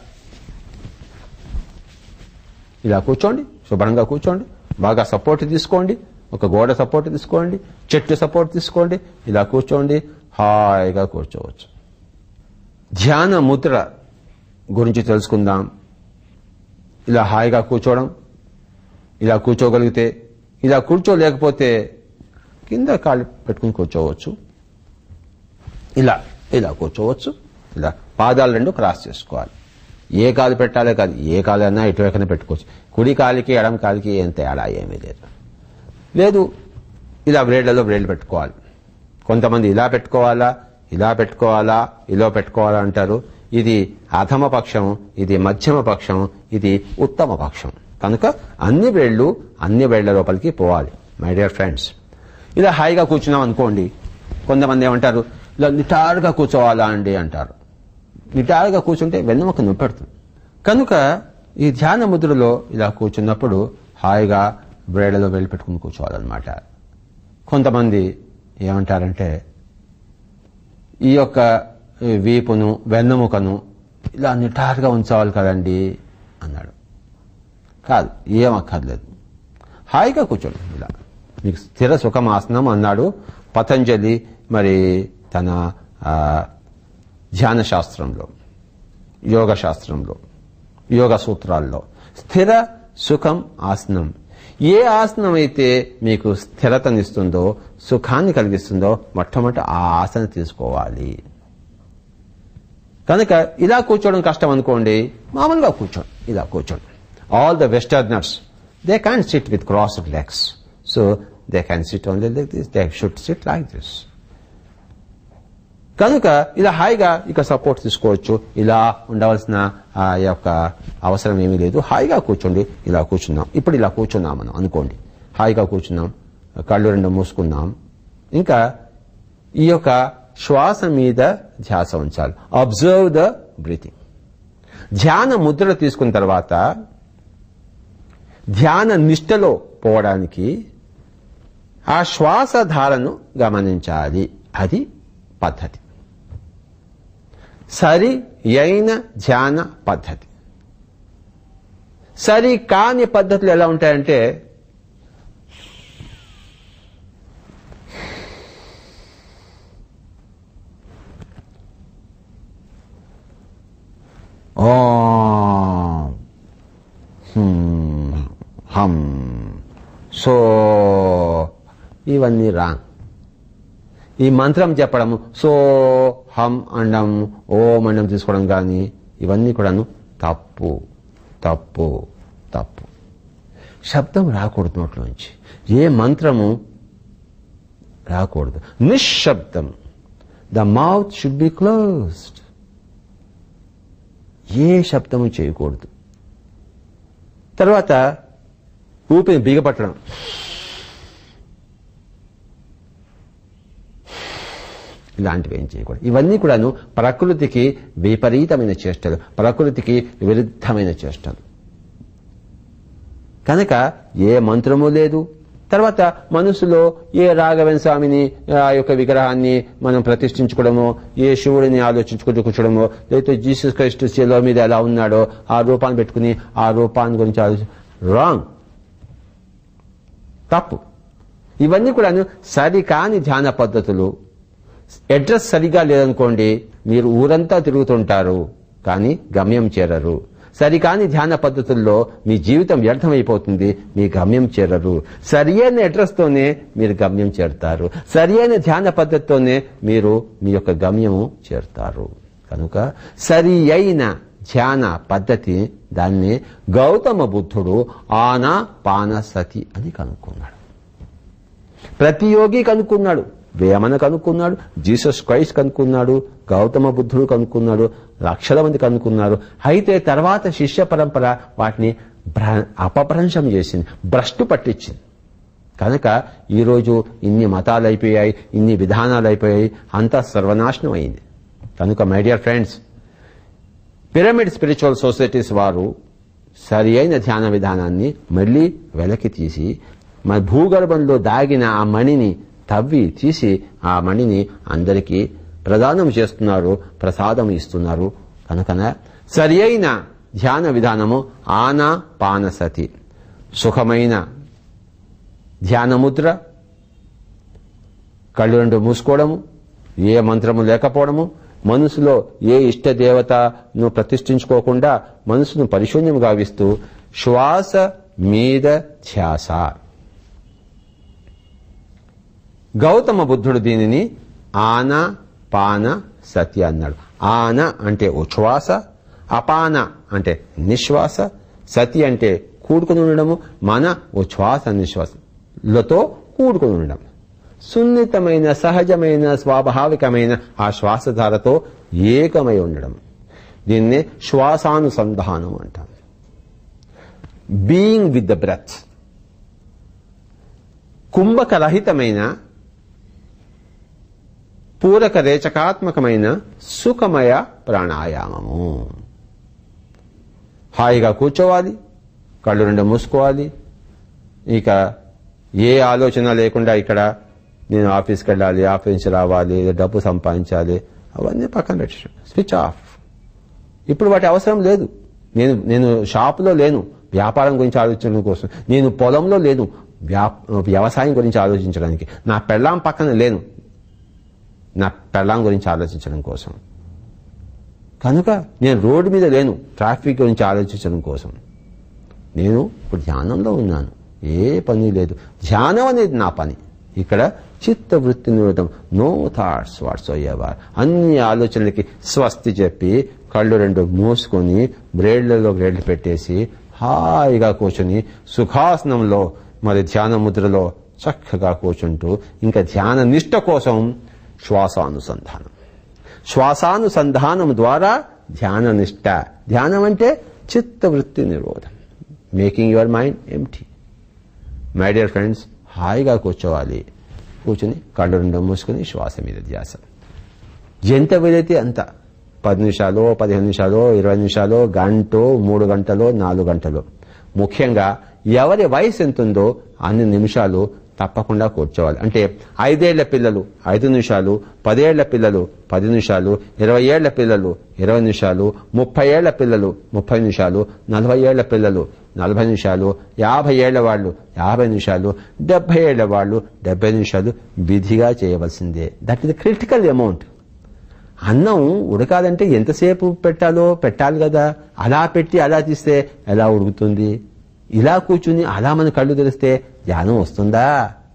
A: ఇలా కూర్చోండి శుభ్రంగా కూర్చోండి బాగా సపోర్ట్ తీసుకోండి ఒక గోడ సపోర్ట్ తీసుకోండి చెట్టు సపోర్ట్ తీసుకోండి ఇలా కూర్చోండి హాయిగా కూర్చోవచ్చు ధ్యాన ముద్ర గురించి తెలుసుకుందాం ఇలా హాయిగా కూర్చోవడం ఇలా కూర్చోగలిగితే ఇలా కూర్చోలేకపోతే కింద కాళ్ళు పెట్టుకుని కూర్చోవచ్చు ఇలా ఇలా కూర్చోవచ్చు ఇలా పాదాలు రెండు క్రాస్ చేసుకోవాలి ఏ కాలు పెట్టాలో కాదు ఏ కాలైనా ఇటువైపున పెట్టుకోవచ్చు కుడి కాలికి ఎడం కాలికి ఏం తేడా ఏమీ లేదు లేదు ఇలా బ్రేడ్లలో బ్రేడ్లు పెట్టుకోవాలి కొంతమంది ఇలా పెట్టుకోవాలా ఇలా పెట్టుకోవాలా ఇలా పెట్టుకోవాలా అంటారు ఇది అధమ పక్షం ఇది మధ్యమ పక్షం ఇది ఉత్తమ పక్షం కనుక అన్ని బ్రేడ్లు అన్ని బ్రేడ్ల లోపలికి పోవాలి మై డియర్ ఫ్రెండ్స్ ఇలా హాయిగా కూర్చున్నాం అనుకోండి కొంతమంది ఏమంటారు ఇలా నిటారుగా కూర్చోవాలా అండి అంటారు నిటారుగా కూర్చుంటే వెన్నెముక నొప్పెడుతుంది కనుక ఈ ధ్యాన ముద్రలో ఇలా కూర్చున్నప్పుడు హాయిగా బ్రేడలో వెళ్ళి పెట్టుకుని కూర్చోవాలన్నమాట కొంతమంది ఏమంటారంటే ఈ యొక్క ఈ వీపును వెన్నెముకను ఇలా నిటారుగా ఉంచవాలి కదండి అన్నాడు కాదు ఏం అక్కర్లేదు హాయిగా కూర్చోండి ఇలా మీకు స్థిర సుఖమాసనం అన్నాడు పతంజలి మరి తన ఆ, ధ్యాన శాస్త్రంలో యోగ శాస్త్రంలో యోగ సూత్రాల్లో స్థిర సుఖం ఆసనం ఏ ఆసనం అయితే మీకు స్థిరతనిస్తుందో సుఖాన్ని కలిగిస్తుందో మొట్టమొదటి ఆ ఆసన తీసుకోవాలి కనుక ఇలా కూర్చోవడం కష్టం అనుకోండి మామూలుగా కూర్చోండి ఇలా కూర్చోండి all the westerners they can sit with crossed legs so they can sit only like this they should sit like this కనుక ఇలా హాయిగా ఇక సపోర్ట్ తీసుకోవచ్చు ఇలా ఉండవలసిన ఆ యొక్క అవసరం ఏమీ లేదు హాయిగా కూర్చోండి ఇలా కూర్చున్నాం ఇప్పుడు ఇలా కూర్చున్నాం మనం అనుకోండి హాయిగా కూర్చున్నాం కళ్ళు రెండు మూసుకున్నాం ఇంకా ఈ యొక్క శ్వాస మీద ధ్యాస ఉంచాలి అబ్జర్వ్ ద బ్రీతింగ్ ధ్యాన ముద్ర తీసుకున్న తర్వాత ధ్యాన నిష్టలో పోవడానికి ఆ శ్వాస ధారను గమనించాలి అది పద్ధతి సరి అయిన ధ్యాన పద్ధతి సరి కాని పద్ధతులు ఎలా ఉంటాయంటే ఓం హ్మ్, హం సో ఇవన్నీ రాంగ్ ఈ మంత్రం చెప్పడము సో హం అండం ఓం అండం తీసుకోవడం కానీ ఇవన్నీ కూడాను తప్పు తప్పు తప్పు శబ్దం రాకూడదు నోట్లోంచి ఏ మంత్రము రాకూడదు నిశ్శబ్దం the mouth should be closed ఏ శబ్దము చేయకూడదు తర్వాత ఊపిరి బిగపట్టడం ఇలాంటివి ఏం చేయకూడదు ఇవన్నీ కూడాను ప్రకృతికి విపరీతమైన చేష్టలు ప్రకృతికి విరుద్ధమైన చేష్టలు కనుక ఏ మంత్రము లేదు తర్వాత మనసులో ఏ రాఘవన్ స్వామిని ఆ యొక్క విగ్రహాన్ని మనం ప్రతిష్ఠించుకోవడమో ఏ శివుడిని ఆలోచించుకుంటూ కూర్చోడమో లేకపోతే జీసస్ క్రైస్ట్ శిలో మీద ఎలా ఉన్నాడో ఆ రూపాన్ని పెట్టుకుని ఆ రూపాన్ని గురించి ఆలోచి రాంగ్ తప్పు ఇవన్నీ కూడా సరికాని ధ్యాన పద్ధతులు అడ్రస్ సరిగా లేదనుకోండి మీరు ఊరంతా తిరుగుతుంటారు కానీ గమ్యం చేరరు సరికాని ధ్యాన పద్ధతుల్లో మీ జీవితం వ్యర్థమైపోతుంది మీ గమ్యం చేరరు సరి అయిన అడ్రస్తోనే మీరు గమ్యం చేరుతారు సరి అయిన ధ్యాన పద్ధతితోనే మీరు మీ యొక్క గమ్యము చేరుతారు కనుక సరి అయిన ధ్యాన పద్ధతి దాన్ని గౌతమ బుద్ధుడు ఆనా పాన సతి అని కనుక్కున్నాడు ప్రతి యోగి కనుక్కున్నాడు వేమన కనుక్కున్నాడు జీసస్ క్రైస్ట్ కనుక్కున్నాడు గౌతమ బుద్ధుడు కనుక్కున్నాడు లక్షల మంది కనుక్కున్నారు అయితే తర్వాత శిష్య పరంపర వాటిని భ్ర- అపభ్రంశం చేసింది భ్రష్టు పట్టించింది కనుక ఈరోజు ఇన్ని మతాలు అయిపోయాయి ఇన్ని విధానాలు అయిపోయాయి అంతా సర్వనాశనం అయింది కనుక my dear friends pyramid spiritual societies వారు సరి అయిన ధ్యాన విధానాన్ని మళ్ళీ వెలకి తీసి మన భూగర్భంలో దాగిన ఆ మణిని తవ్వి తీసి ఆ మణిని అందరికీ ప్రదానం చేస్తున్నారు ప్రసాదం ఇస్తున్నారు కనుకన సరి అయిన ధ్యాన విధానము ఆనా పానసతి సుఖమైన ధ్యానముద్ర కళ్ళు రెండు మూసుకోవడము ఏ మంత్రము లేకపోవడము మనసులో ఏ ఇష్ట దేవతను ప్రతిష్ఠించుకోకుండా మనసును పరిశూన్యం గావిస్తూ శ్వాస మీద ధ్యాస గౌతమ బుద్ధుడు దీనిని ఆన పాన సతి అన్నాడు ఆన అంటే ఉచ్ఛ్వాస అపాన అంటే నిశ్వాస సతి అంటే కూడుకుని ఉండడము మన ఉచ్ఛ్వాస నిశ్వాసలతో కూడుకుని ఉండడం సున్నితమైన సహజమైన స్వాభావికమైన ఆ శ్వాసధారతో ఏకమై ఉండడం దీన్నే శ్వాసానుసంధానం అంటాం బీయింగ్ విత్ ద బ్రెత్ కుంభకరహితమైన పూరక రేచకాత్మకమైన సుఖమయ ప్రాణాయామము హాయిగా కూర్చోవాలి కళ్ళు రెండు మూసుకోవాలి ఇక ఏ ఆలోచన లేకుండా ఇక్కడ నేను ఆఫీస్కి వెళ్ళాలి ఆఫీస్ నుంచి రావాలి లేదా డబ్బు సంపాదించాలి అవన్నీ పక్కన పెట్టి స్విచ్ ఆఫ్ ఇప్పుడు వాటి అవసరం లేదు నేను నేను షాపులో లేను వ్యాపారం గురించి ఆలోచించడం కోసం నేను పొలంలో లేను వ్యా- వ్యవసాయం గురించి ఆలోచించడానికి నా పెళ్ళాం పక్కన లేను నా పెళ్ళాం గురించి ఆలోచించడం కోసం కనుక నేను రోడ్డు మీద లేను ట్రాఫిక్ గురించి ఆలోచించడం కోసం నేను ఇప్పుడు ధ్యానంలో ఉన్నాను ఏ పని లేదు ధ్యానం అనేది నా పని ఇక్కడ చిత్త వృత్తి నిరోధం నో థాట్స్ వాట్స్ అయ్యేవారు అన్ని ఆలోచనలకి స్వస్తి చెప్పి కళ్ళు రెండు మూసుకొని బ్రేడ్లలో బ్రేడ్లు పెట్టేసి హాయిగా కూర్చొని సుఖాసనంలో మరి ధ్యాన ముద్రలో చక్కగా కూర్చుంటూ ఇంకా ధ్యాన నిష్ట కోసం శ్వాసానుసంధానం శ్వాసానుసంధానం ద్వారా ధ్యాన నిష్ట ధ్యానం అంటే చిత్తవృత్తి నిరోధం making your mind empty my dear friends హాయిగా కూర్చోవాలి కూర్చుని కళ్ళు రెండు మూసుకుని శ్వాస మీద ధ్యాస ఎంత వీలైతే అంత పది నిమిషాలు పదిహేను నిమిషాలు ఇరవై నిమిషాలు గంటో మూడు గంటలో నాలుగు గంటలు ముఖ్యంగా ఎవరి వయసు ఎంత ఉందో అన్ని నిమిషాలు తప్పకుండా కూర్చోవాలి అంటే ఐదేళ్ల పిల్లలు ఐదు నిమిషాలు పదేళ్ల పిల్లలు పది నిమిషాలు ఇరవై ఏళ్ల పిల్లలు ఇరవై నిమిషాలు ముప్పై ఏళ్ల పిల్లలు ముప్పై నిమిషాలు నలభై ఏళ్ల పిల్లలు నలభై నిమిషాలు యాభై ఏళ్ల వాళ్ళు యాభై నిమిషాలు డెబ్బై ఏళ్ల వాళ్ళు డెబ్బై నిమిషాలు విధిగా చేయవలసిందే దట్ ఇస్ క్రిటికల్ అమౌంట్ అన్నం ఉడకాలంటే ఎంతసేపు పెట్టాలో పెట్టాలి కదా అలా పెట్టి అలా తీస్తే ఎలా ఉడుకుతుంది ఇలా కూర్చుని అలా మన కళ్ళు తెరిస్తే ధ్యానం వస్తుందా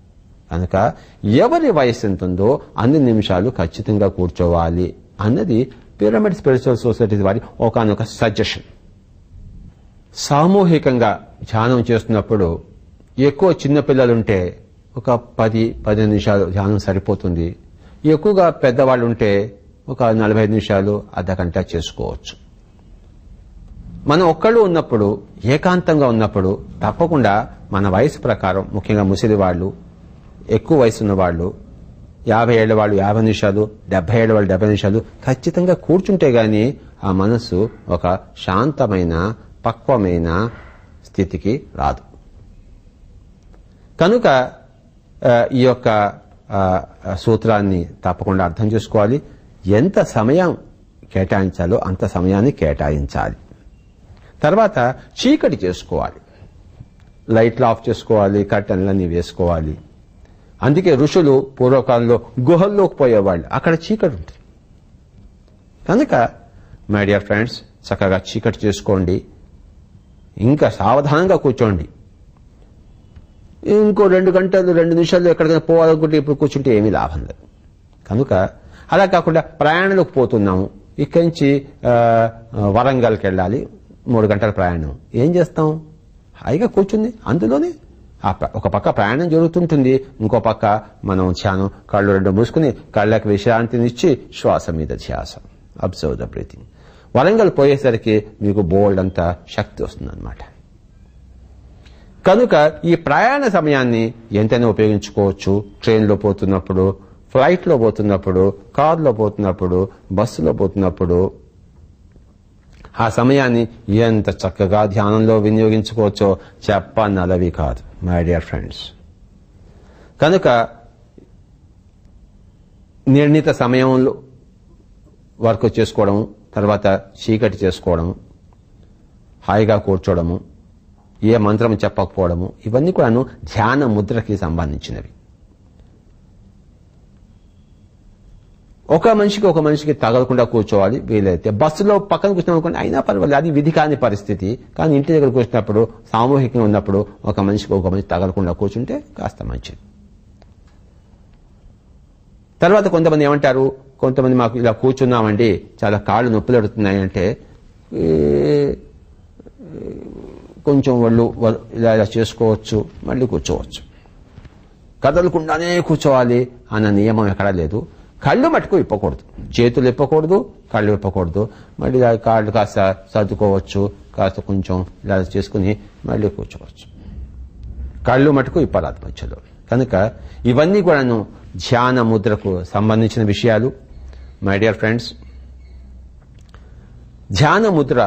A: కనుక ఎవరి వయసు ఎంత ఉందో అన్ని నిమిషాలు ఖచ్చితంగా కూర్చోవాలి అన్నది పిరమిడ్ స్పిరిచువల్ సొసైటీ వారి ఒకనొక సజెషన్ సామూహికంగా ధ్యానం చేస్తున్నప్పుడు ఎక్కువ చిన్నపిల్లలుంటే ఒక పది పదిహేను నిమిషాలు ధ్యానం సరిపోతుంది ఎక్కువగా పెద్దవాళ్ళు ఉంటే ఒక నలభై నిమిషాలు అర్ధగంట చేసుకోవచ్చు మనం ఒక్కళ్ళు ఉన్నప్పుడు ఏకాంతంగా ఉన్నప్పుడు తప్పకుండా మన వయసు ప్రకారం ముఖ్యంగా ముసలి వాళ్ళు ఎక్కువ వయసు ఉన్న వాళ్ళు యాభై ఏళ్ళ వాళ్ళు యాభై నిమిషాలు డెబ్బై ఏళ్ళ వాళ్ళు డెబ్బై నిమిషాలు ఖచ్చితంగా కూర్చుంటే గాని ఆ మనస్సు ఒక శాంతమైన పక్వమైన స్థితికి రాదు కనుక ఆ, ఈ యొక్క ఆ, సూత్రాన్ని తప్పకుండా అర్థం చేసుకోవాలి ఎంత సమయం కేటాయించాలో అంత సమయాన్ని కేటాయించాలి తర్వాత చీకటి చేసుకోవాలి లైట్లు ఆఫ్ చేసుకోవాలి కర్టన్లన్నీ వేసుకోవాలి అందుకే ఋషులు పూర్వకాలంలో గుహల్లోకి పోయేవాళ్ళు అక్కడ చీకటి ఉంటుంది కనుక మై డియర్ ఫ్రెండ్స్ చక్కగా చీకటి చేసుకోండి ఇంకా సావధానంగా కూర్చోండి ఇంకో రెండు గంటలు రెండు నిమిషాలు ఎక్కడికైనా పోవాలనుకుంటే ఇప్పుడు కూర్చుంటే ఏమీ లాభం లేదు కనుక అలా కాకుండా ప్రయాణంలోకి పోతున్నాము ఇక్కడి నుంచి ఆ, వరంగల్కి వెళ్ళాలి మూడు గంటల ప్రయాణం ఏం చేస్తాం హాయిగా కూర్చుంది అందులోనే ఆ ప- ఒక పక్క ప్రయాణం జరుగుతుంటుంది ఇంకో పక్క మనం ధ్యానం కళ్ళు రెండు మూసుకుని కళ్ళకి విశ్రాంతినిచ్చి శ్వాస మీద ధ్యాస అబ్జర్వ్ ద బ్రీతింగ్ వరంగల్ పోయేసరికి మీకు బోల్డ్ అంత శక్తి వస్తుందన్నమాట కనుక ఈ ప్రయాణ సమయాన్ని ఎంతైనా ఉపయోగించుకోవచ్చు ట్రైన్లో పోతున్నప్పుడు ఫ్లైట్లో పోతున్నప్పుడు కారులో పోతున్నప్పుడు బస్సులో పోతున్నప్పుడు ఆ సమయాన్ని ఎంత చక్కగా ధ్యానంలో వినియోగించుకోవచ్చో చెప్పనలవి కాదు మై డియర్ ఫ్రెండ్స్ కనుక నిర్ణీత సమయంలో వర్క్ చేసుకోవడం తర్వాత చీకటి చేసుకోవడం హాయిగా కూర్చోవడము ఏ మంత్రం చెప్పకపోవడము ఇవన్నీ కూడాను ధ్యాన ముద్రకి సంబంధించినవి ఒక మనిషికి ఒక మనిషికి తగలకుండా కూర్చోవాలి వీలైతే బస్సులో పక్కన కూర్చున్నాం అనుకోండి అయినా పర్వాలేదు అది విధి కాని పరిస్థితి కానీ ఇంటి దగ్గర కూర్చున్నప్పుడు సామూహికంగా ఉన్నప్పుడు ఒక మనిషికి ఒక మనిషి తగలకుండా కూర్చుంటే కాస్త మంచిది తర్వాత కొంతమంది ఏమంటారు కొంతమంది మాకు ఇలా కూర్చున్నామండి చాలా కాళ్ళు నొప్పులు పెడుతున్నాయి అంటే ఈ, కొంచెం వాళ్ళు వాళ్ళు ఇలా ఇలా చేసుకోవచ్చు మళ్ళీ కూర్చోవచ్చు కదలకుండానే కూర్చోవాలి అన్న నియమం ఎక్కడా లేదు కళ్ళు మటుకు ఇప్పకూడదు చేతులు ఇప్పకూడదు కళ్ళు ఇప్పకూడదు మళ్ళీ ఇలా కాళ్ళు కాస్త సర్దుకోవచ్చు కాస్త కొంచెం ఇలా చేసుకుని మళ్ళీ కూర్చోవచ్చు కళ్ళు మటుకు ఇప్పరాదు మధ్యలో కనుక ఇవన్నీ కూడాను ధ్యాన ముద్రకు సంబంధించిన విషయాలు మై డియర్ ఫ్రెండ్స్ ధ్యాన ముద్ర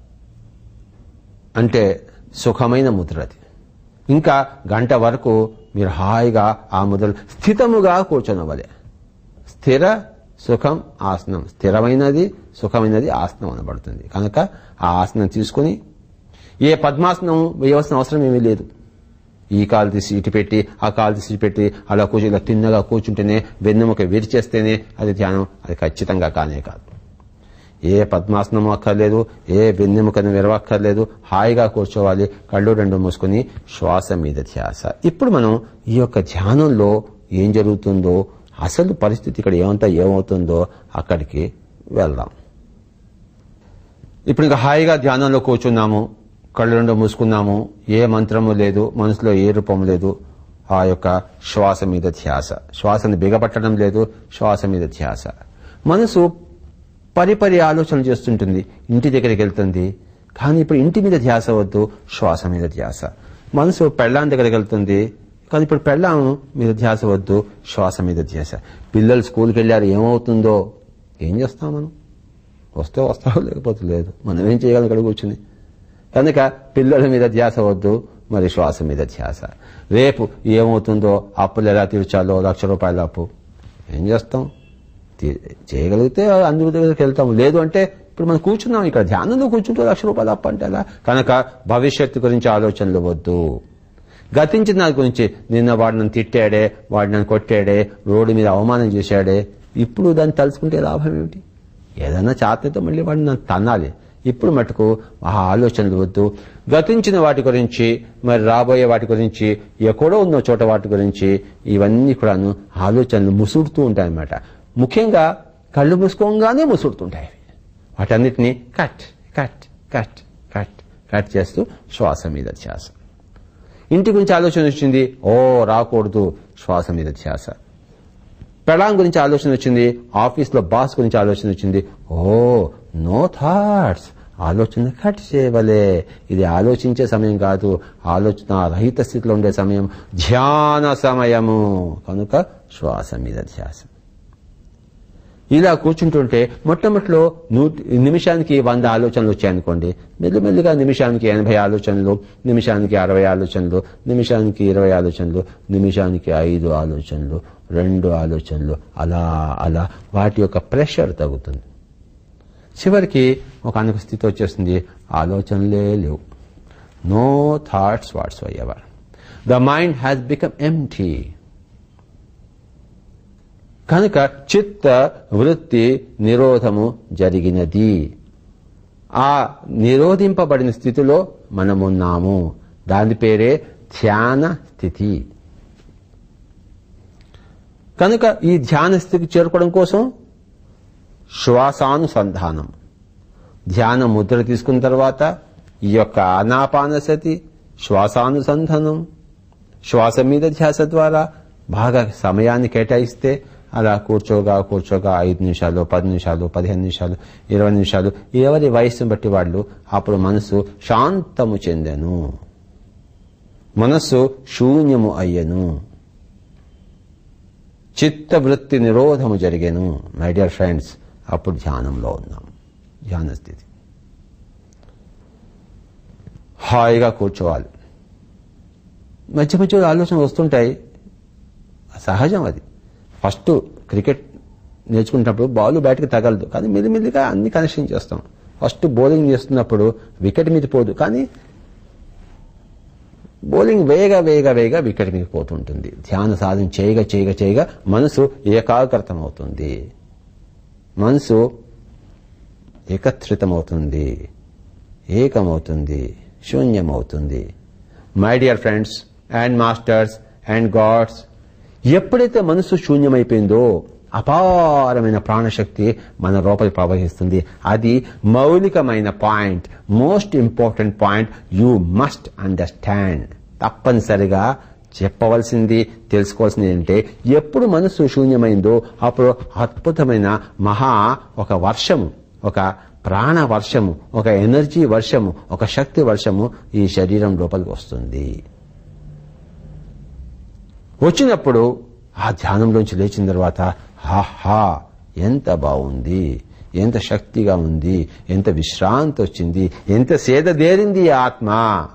A: అంటే సుఖమైన ముద్ర అది ఇంకా గంట వరకు మీరు హాయిగా ఆ ముద్రలు స్థితముగా కూర్చొనవలే స్థిర సుఖం ఆసనం స్థిరమైనది సుఖమైనది ఆసనం అనబడుతుంది కనుక ఆ ఆసనం తీసుకుని ఏ పద్మాసనం వేయవలసిన అవసరం ఏమీ లేదు ఈ కాలు తీసి ఇటు పెట్టి ఆ కాలు తీసి ఇటు పెట్టి అలా కూర్చొని ఇలా తిన్నగా కూర్చుంటేనే వెన్నెముక విరిచేస్తేనే అది ధ్యానం అది ఖచ్చితంగా కానే కాదు ఏ పద్మాసనం అక్కర్లేదు ఏ వెన్నెముకను విరవక్కర్లేదు హాయిగా కూర్చోవాలి కళ్ళు రెండు మూసుకుని శ్వాస మీద ధ్యాస ఇప్పుడు మనం ఈ యొక్క ధ్యానంలో ఏం జరుగుతుందో అసలు పరిస్థితి ఇక్కడ ఏమంతా ఏమవుతుందో అక్కడికి వెళ్దాం ఇప్పుడు ఇంకా హాయిగా ధ్యానంలో కూర్చున్నాము కళ్ళు రెండు మూసుకున్నాము ఏ మంత్రము లేదు మనసులో ఏ రూపం లేదు ఆ యొక్క శ్వాస మీద ధ్యాస శ్వాసను బిగపట్టడం లేదు శ్వాస మీద ధ్యాస మనసు పరిపరి ఆలోచనలు చేస్తుంటుంది ఇంటి దగ్గరికి వెళ్తుంది కానీ ఇప్పుడు ఇంటి మీద ధ్యాస వద్దు శ్వాస మీద ధ్యాస మనసు పెళ్ళాం దగ్గరికి వెళ్తుంది కానీ ఇప్పుడు పెళ్ళాం మీద ధ్యాస వద్దు శ్వాస మీద ధ్యాస పిల్లలు స్కూల్కి వెళ్ళారు ఏమవుతుందో ఏం చేస్తాం మనం వస్తే వస్తావు లేకపోతే లేదు మనం ఏం చేయగలం ఇక్కడ కూర్చుని కనుక పిల్లల మీద ధ్యాస వద్దు మరి శ్వాస మీద ధ్యాస రేపు ఏమవుతుందో అప్పులు ఎలా తీర్చాలో లక్ష రూపాయల అప్పు ఏం చేస్తాం తీ- చేయగలిగితే అందరి దగ్గరికి వెళ్తాం లేదు అంటే ఇప్పుడు మనం కూర్చున్నాం ఇక్కడ ధ్యానంలో కూర్చుంటే లక్ష రూపాయలు అప్పు అంటే ఎలా కనుక భవిష్యత్తు గురించి ఆలోచనలు వద్దు గతించిన దాని గురించి నిన్న వాడు నన్ను తిట్టాడే వాడు నన్ను కొట్టాడే రోడ్డు మీద అవమానం చేశాడే ఇప్పుడు దాన్ని తలుచుకుంటే లాభం ఏమిటి ఏదైనా చాతతో మళ్ళీ వాడిని నన్ను తన్నాలి ఇప్పుడు మటుకు ఆ ఆలోచనలు వద్దు గతించిన వాటి గురించి మరి రాబోయే వాటి గురించి ఎక్కడో ఉన్న చోట వాటి గురించి ఇవన్నీ కూడాను ఆలోచనలు ముసుడుతూ ఉంటాయి అన్నమాట ముఖ్యంగా కళ్ళు మూసుకోగానే ముసుడుతుంటాయి అవి. వాటన్నిటిని cut cut cut cut cut చేస్తూ శ్వాస మీద ధ్యాస ఇంటి గురించి ఆలోచన వచ్చింది ఓ రాకూడదు శ్వాస మీద ధ్యాస పెళాం గురించి ఆలోచన వచ్చింది ఆఫీస్లో బాస్ గురించి ఆలోచన వచ్చింది ఓ నో థాట్స్ ఆలోచన కట్ చేయవలే ఇది ఆలోచించే సమయం కాదు ఆలోచన రహిత స్థితిలో ఉండే సమయం ధ్యాన సమయము కనుక శ్వాస మీద ధ్యాస ఇలా కూర్చుంటుంటే మొట్టమొదటిలో నూటి నిమిషానికి వంద ఆలోచనలు వచ్చాయనుకోండి మెల్లిమెల్లిగా నిమిషానికి ఎనభై ఆలోచనలు నిమిషానికి అరవై ఆలోచనలు నిమిషానికి ఇరవై ఆలోచనలు నిమిషానికి ఐదు ఆలోచనలు రెండు ఆలోచనలు అలా అలా వాటి యొక్క ప్రెషర్ తగ్గుతుంది చివరికి ఒక అనుక స్థితి వచ్చేస్తుంది ఆలోచనలే లేవు no thoughts whatsoever the mind has become empty కనుక చిత్త వృత్తి నిరోధము జరిగినది ఆ నిరోధింపబడిన స్థితిలో మనమున్నాము దాని పేరే ధ్యాన స్థితి కనుక ఈ ధ్యాన స్థితికి చేరుకోవడం కోసం శ్వాసానుసంధానం ధ్యాన ముద్ర తీసుకున్న తర్వాత ఈ యొక్క అనాపానసతి శ్వాసానుసంధానం శ్వాస మీద ధ్యాస ద్వారా బాగా సమయాన్ని కేటాయిస్తే అలా కూర్చోగా కూర్చోగా ఐదు నిమిషాలు పది నిమిషాలు పదిహేను నిమిషాలు ఇరవై నిమిషాలు ఎవరి వయస్సును బట్టి వాళ్ళు అప్పుడు మనసు శాంతము చెందెను మనస్సు శూన్యము అయ్యను చిత్తవృత్తి నిరోధము జరిగేను మై డియర్ ఫ్రెండ్స్ అప్పుడు ధ్యానంలో ఉన్నాం ధ్యాన స్థితి హాయిగా కూర్చోవాలి మధ్య మధ్యలో ఆలోచన వస్తుంటాయి సహజం అది ఫస్ట్ క్రికెట్ నేర్చుకునేటప్పుడు బాల్ బ్యాట్కి తగలదు కానీ మెల్లిమెల్లిగా అన్ని కనెక్షన్ చేస్తాం ఫస్ట్ బౌలింగ్ చేస్తున్నప్పుడు వికెట్ మీద పోదు కానీ బౌలింగ్ వేగ వేగ వేగ వికెట్ మీద పోతుంటుంది ధ్యాన సాధన చేయగా చేయగా చేయగా మనసు ఏకాగ్రతం అవుతుంది మనసు ఏకత్రితమవుతుంది ఏకమవుతుంది శూన్యమవుతుంది my dear friends and masters and gods ఎప్పుడైతే మనసు శూన్యమైపోయిందో అపారమైన ప్రాణశక్తి మన లోపలి ప్రవహిస్తుంది అది మౌలికమైన point most important point you must understand తప్పనిసరిగా చెప్పవలసింది తెలుసుకోవాల్సింది ఏంటంటే ఎప్పుడు మనసు శూన్యమైందో అప్పుడు అద్భుతమైన మహా ఒక వర్షము ఒక ప్రాణ వర్షము ఒక ఎనర్జీ వర్షము ఒక శక్తి వర్షము ఈ శరీరం లోపలికి వస్తుంది వచ్చినప్పుడు ఆ ధ్యానంలోంచి లేచిన తర్వాత హాహా ఎంత బాగుంది ఎంత శక్తిగా ఉంది ఎంత విశ్రాంతి వచ్చింది ఎంత సేదదేరింది ఈ ఆత్మ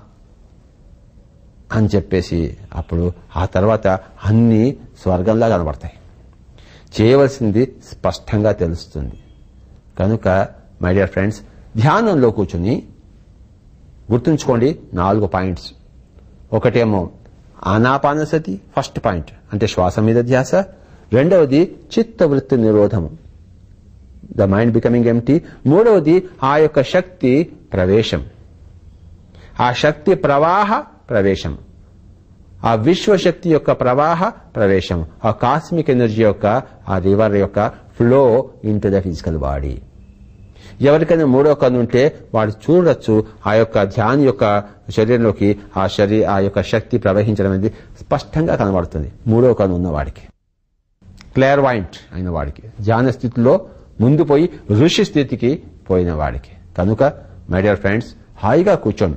A: అని చెప్పేసి అప్పుడు ఆ తర్వాత అన్నీ స్వర్గంలా కనబడతాయి చేయవలసింది స్పష్టంగా తెలుస్తుంది కనుక మై డియర్ ఫ్రెండ్స్ ధ్యానంలో కూర్చుని గుర్తుంచుకోండి నాలుగు పాయింట్స్ ఒకటేమో ఆనాపానసతి ఫస్ట్ పాయింట్ అంటే శ్వాస మీద ధ్యాస రెండవది చిత్తవృత్తి నిరోధము ద మైండ్ బికమింగ్ ఎంటీ మూడవది ఆ యొక్క శక్తి ప్రవేశం ఆ శక్తి ప్రవాహ ప్రవేశం ఆ విశ్వశక్తి యొక్క ప్రవాహ ప్రవేశం ఆ కాస్మిక్ ఎనర్జీ యొక్క ఆ రివర్ యొక్క flow into the physical body ఎవరికైనా మూడో కన్ను ఉంటే వాడు చూడొచ్చు ఆ యొక్క ధ్యాన్ యొక్క శరీరంలోకి ఆ శరీ ఆ యొక్క శక్తి ప్రవహించడం అనేది స్పష్టంగా కనబడుతుంది మూడో కన్ను ఉన్న వాడికి క్లియర్ వాయింట్ అయిన వాడికి ధ్యాన స్థితిలో ముందు పోయి ఋషి స్థితికి పోయిన వాడికి కనుక మై డియర్ ఫ్రెండ్స్ హాయిగా కూర్చోండి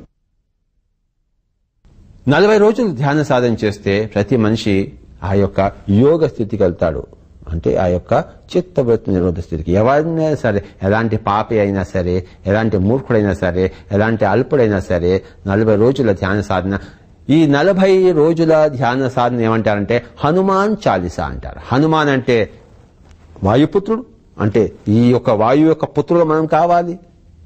A: నలభై రోజులు ధ్యాన సాధన చేస్తే ప్రతి మనిషి ఆ యొక్క యోగ స్థితికి వెళ్తాడు అంటే ఆ యొక్క చిత్తవృత్తి నిరోధ స్థితికి ఎవరైనా సరే ఎలాంటి పాపి అయినా సరే ఎలాంటి మూర్ఖుడైనా సరే ఎలాంటి అల్పుడైనా సరే నలభై రోజుల ధ్యాన సాధన ఈ నలభై రోజుల ధ్యాన సాధన ఏమంటారంటే హనుమాన్ చాలీసా అంటారు హనుమాన్ అంటే వాయుపుత్రుడు అంటే ఈ యొక్క వాయు యొక్క పుత్రుడు మనం కావాలి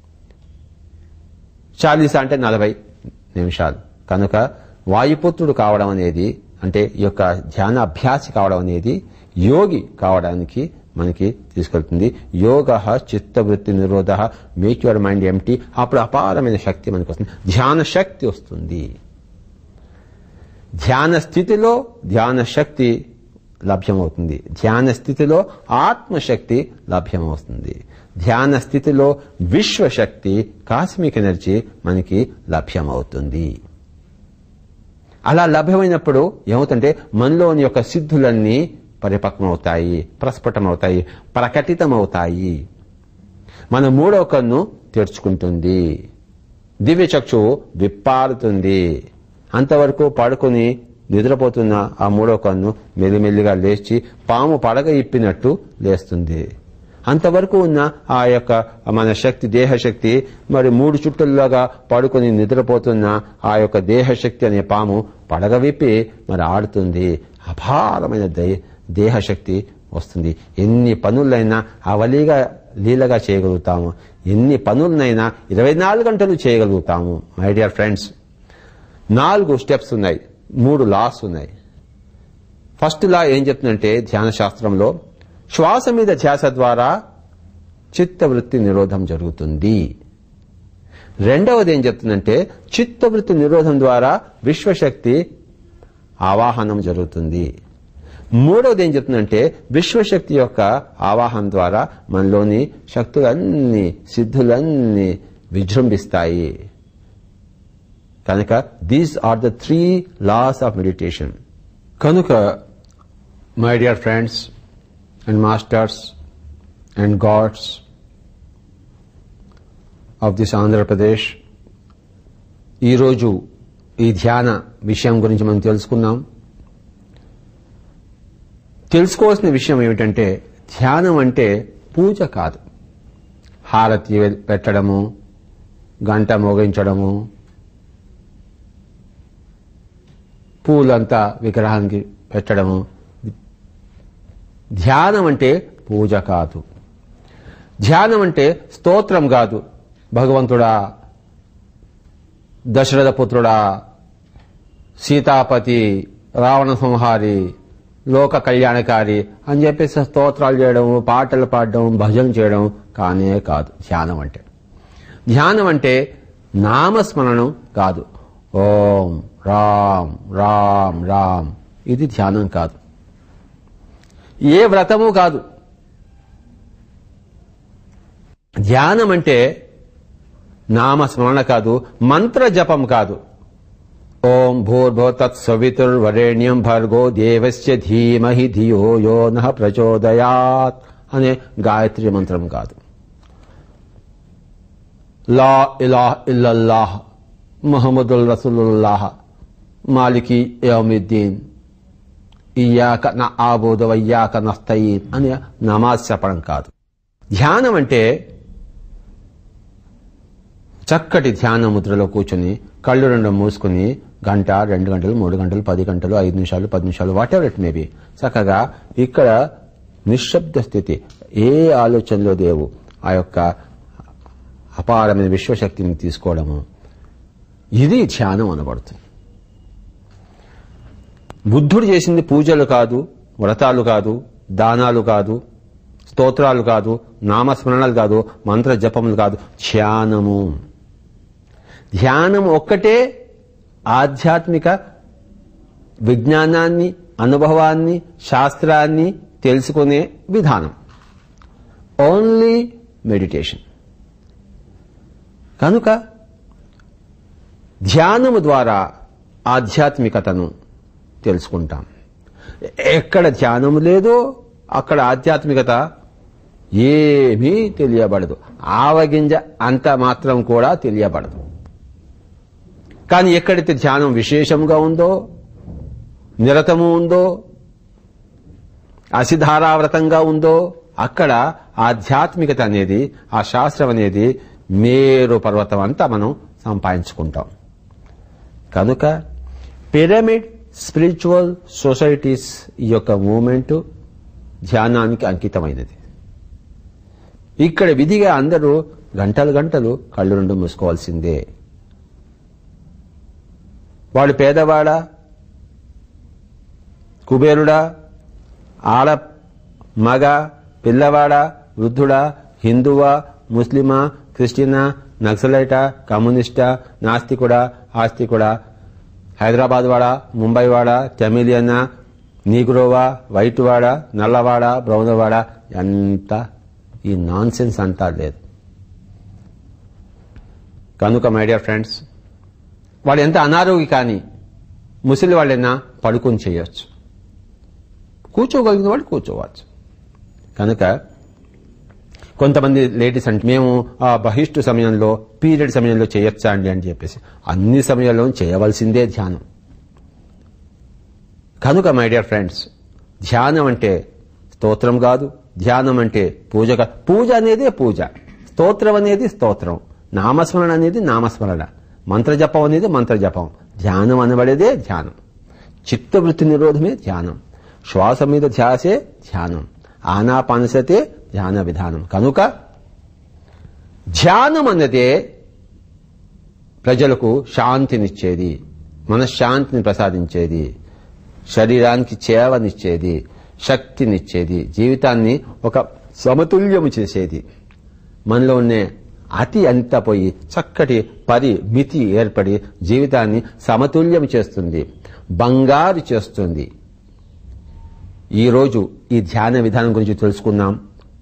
A: చాలీసా అంటే నలభై నిమిషాలు కనుక వాయుపుత్రుడు కావడం అనేది అంటే ఈ యొక్క ధ్యాన అభ్యాసి కావడం అనేది యోగి కావడానికి మనకి తీసుకెళ్తుంది యోగ చిత్తవృత్తి నిరోధ మేక్ యువర్ మైండ్ ఎంటీ అప్పుడు అపారమైన శక్తి మనకు వస్తుంది ధ్యాన శక్తి వస్తుంది ధ్యాన స్థితిలో ధ్యాన శక్తి లభ్యమవుతుంది ధ్యాన స్థితిలో ఆత్మశక్తి లభ్యమవుతుంది ధ్యాన స్థితిలో విశ్వశక్తి కాస్మిక్ ఎనర్జీ మనకి లభ్యమవుతుంది అలా లభ్యమైనప్పుడు ఏమవుతుంటే మనలోని యొక్క సిద్ధులన్నీ పరిపక్వమవుతాయి ప్రస్ఫుటమవుతాయి ప్రకటితమవుతాయి మన మూడవ కన్ను తెరుచుకుంటుంది దివ్య చక్షువు విప్పారుతుంది అంతవరకు పడుకుని నిద్రపోతున్న ఆ మూడో కన్ను మెల్లిమెల్లిగా లేచి పాము పడగ ఇప్పినట్టు లేస్తుంది అంతవరకు ఉన్న ఆ యొక్క మన శక్తి దేహశక్తి మరి మూడు చుట్టల్లాగా పడుకుని నిద్రపోతున్న ఆ యొక్క దేహశక్తి అనే పాము పడగ విప్పి మరి ఆడుతుంది అపారమైన దేహశక్తి వస్తుంది ఎన్ని పనులైనా అవలీగా లీలగా చేయగలుగుతాము ఎన్ని పనులనైనా ఇరవై నాలుగు గంటలు చేయగలుగుతాము మై డియర్ ఫ్రెండ్స్ నాలుగు స్టెప్స్ ఉన్నాయి మూడు లాస్ ఉన్నాయి ఫస్ట్ లా ఏం చెప్తుందంటే ధ్యాన శాస్త్రంలో శ్వాస మీద ధ్యాస ద్వారా చిత్తవృత్తి నిరోధం జరుగుతుంది రెండవది ఏం చెప్తుందంటే చిత్తవృత్తి నిరోధం ద్వారా విశ్వశక్తి ఆవాహనం జరుగుతుంది మూడవది ఏం చెప్తుందంటే విశ్వశక్తి యొక్క ఆవాహన ద్వారా మనలోని శక్తులన్నీ సిద్ధులన్నీ విజృంభిస్తాయి కనుక these are the three laws of meditation కనుక my dear friends and masters and gods of this Andhra Pradesh ఈరోజు ఈ ధ్యాన విషయం గురించి మనం తెలుసుకున్నాం తెలుసుకోవాల్సిన విషయం ఏమిటంటే ధ్యానం అంటే పూజ కాదు హారతి పెట్టడము గంట మోగించడము పూలంతా విగ్రహానికి పెట్టడము ధ్యానం అంటే పూజ కాదు ధ్యానం అంటే స్తోత్రం కాదు భగవంతుడా దశరథ పుత్రుడా సీతాపతి రావణ సంహారి లోక కళ్యాణకారి అని చెప్పేసి స్తోత్రాలు చేయడం పాటలు పాడడం భజన చేయడం కానే కాదు ధ్యానం అంటే ధ్యానం అంటే నామస్మరణం కాదు ఓం రామ్ రామ్ రామ్ ఇది ధ్యానం కాదు ఏ వ్రతము కాదు ధ్యానం అంటే నామస్మరణ కాదు మంత్ర జపం కాదు ఓం భూర్భో తత్సవితుర్వరేణ్యం భర్గో దేవస్య ధీమహి ధియో యో నః ప్రచోదయాత్ అనే గాయత్రి మంత్రం కాదు లా ఇలాహ్ ఇల్లల్లాహ్ ముహమ్మదుల్ రసూలుల్లాహ్ మాలికి యౌమిద్దీన్ ఇయ్యాక నా ఆబోధ వయ్యాక నస్తయీన్ అని నమాజ్ చెప్పడం కాదు ధ్యానం అంటే చక్కటి ధ్యాన ముద్రలో కూర్చొని కళ్ళు రెండు మూసుకుని గంట రెండు గంటలు మూడు గంటలు పది గంటలు ఐదు నిమిషాలు పది నిమిషాలు వాట్ ఎవర్ ఇట్ మేబీ చక్కగా ఇక్కడ నిశ్శబ్ద స్థితి ఏ ఆలోచనలో దేవు ఆ యొక్క అపారమైన విశ్వశక్తిని తీసుకోవడము ఇది ధ్యానం అనబడుతుంది బుద్ధుడు చేసింది పూజలు కాదు వ్రతాలు కాదు దానాలు కాదు స్తోత్రాలు కాదు నామస్మరణలు కాదు మంత్ర జపములు కాదు ధ్యానము ధ్యానం ఒక్కటే ఆధ్యాత్మిక విజ్ఞానాన్ని అనుభవాన్ని శాస్త్రాన్ని తెలుసుకునే విధానం ఓన్లీ మెడిటేషన్ కనుక ధ్యానము ద్వారా ఆధ్యాత్మికతను తెలుసుకుంటాం ఎక్కడ ధ్యానం లేదో అక్కడ ఆధ్యాత్మికత ఏమీ తెలియబడదు ఆవగింజ అంత మాత్రం కూడా తెలియబడదు కానీ ఎక్కడైతే ధ్యానం విశేషంగా ఉందో నిరతము ఉందో అసిధారావ్రతంగా ఉందో అక్కడ ఆధ్యాత్మికత అనేది ఆ శాస్త్రం అనేది మేరు పర్వతం అంతా మనం సంపాదించుకుంటాం కనుక పిరమిడ్ స్పిరిచువల్ సొసైటీస్ ఈ యొక్క మూమెంట్ ధ్యానానికి అంకితమైనది ఇక్కడ విధిగా అందరూ గంటలు గంటలు కళ్ళు రెండు మూసుకోవాల్సిందే వాడు పేదవాడా కుబేరుడా ఆడ మగ పిల్లవాడా వృద్ధుడా హిందువా ముస్లిమా క్రిస్టియనా నక్సలైటా కమ్యూనిస్టా నాస్తికుడా ఆస్తికుడా హైదరాబాద్ వాడా ముంబై వాడా తమిళియనా నీగ్రోవా వైట్ వాడా నల్లవాడా బ్రౌన్ వాడా ఎంత ఈ నాన్ సెన్స్ అంతా లేదు కనుక మై డియర్ ఫ్రెండ్స్ వాడు ఎంత అనారోగ్య కానీ ముసలి వాళ్ళైనా పడుకొని చేయొచ్చు కూర్చోగలిగిన వాళ్ళు కూర్చోవచ్చు కనుక కొంతమంది లేడీస్ అంటే మేము ఆ బహిష్టు సమయంలో పీరియడ్ సమయంలో చేయొచ్చా అండి అని చెప్పేసి అన్ని సమయాల్లో చేయవలసిందే ధ్యానం కనుక మై డియర్ ఫ్రెండ్స్ ధ్యానం అంటే స్తోత్రం కాదు ధ్యానం అంటే పూజ కాదు పూజ అనేదే పూజ స్తోత్రం అనేది స్తోత్రం నామస్మరణ అనేది నామస్మరణ మంత్రజపం అనేది మంత్రజపం ధ్యానం అనబడేదే ధ్యానం చిత్తవృత్తి నిరోధమే ధ్యానం శ్వాస మీద ధ్యాసే ధ్యానం ఆనాపానసతే ధ్యాన విధానం కనుక ధ్యానం అన్నదే ప్రజలకు శాంతినిచ్చేది మనశ్శాంతిని ప్రసాదించేది శరీరానికి చేవనిచ్చేది శక్తినిచ్చేది జీవితాన్ని ఒక సమతుల్యము చేసేది మనలో ఉండే అతి అంతా పోయి చక్కటి పరి మితి ఏర్పడి జీవితాన్ని సమతుల్యం చేస్తుంది బంగారు చేస్తుంది ఈరోజు ఈ ధ్యాన విధానం గురించి తెలుసుకుందాం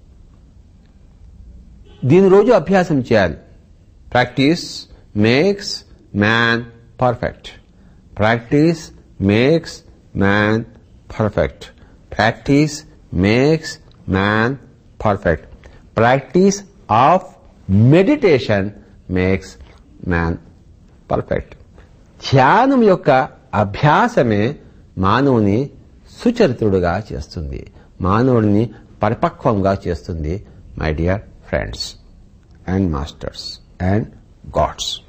A: దీని రోజు అభ్యాసం చేయాలి practice makes man perfect practice makes man perfect practice makes man perfect practice of meditation makes man perfect ధ్యానం యొక్క అభ్యాసమే మానవుని సుచరిత్రుడుగా చేస్తుంది మానవుడిని పరిపక్వంగా చేస్తుంది my dear friends and masters and God's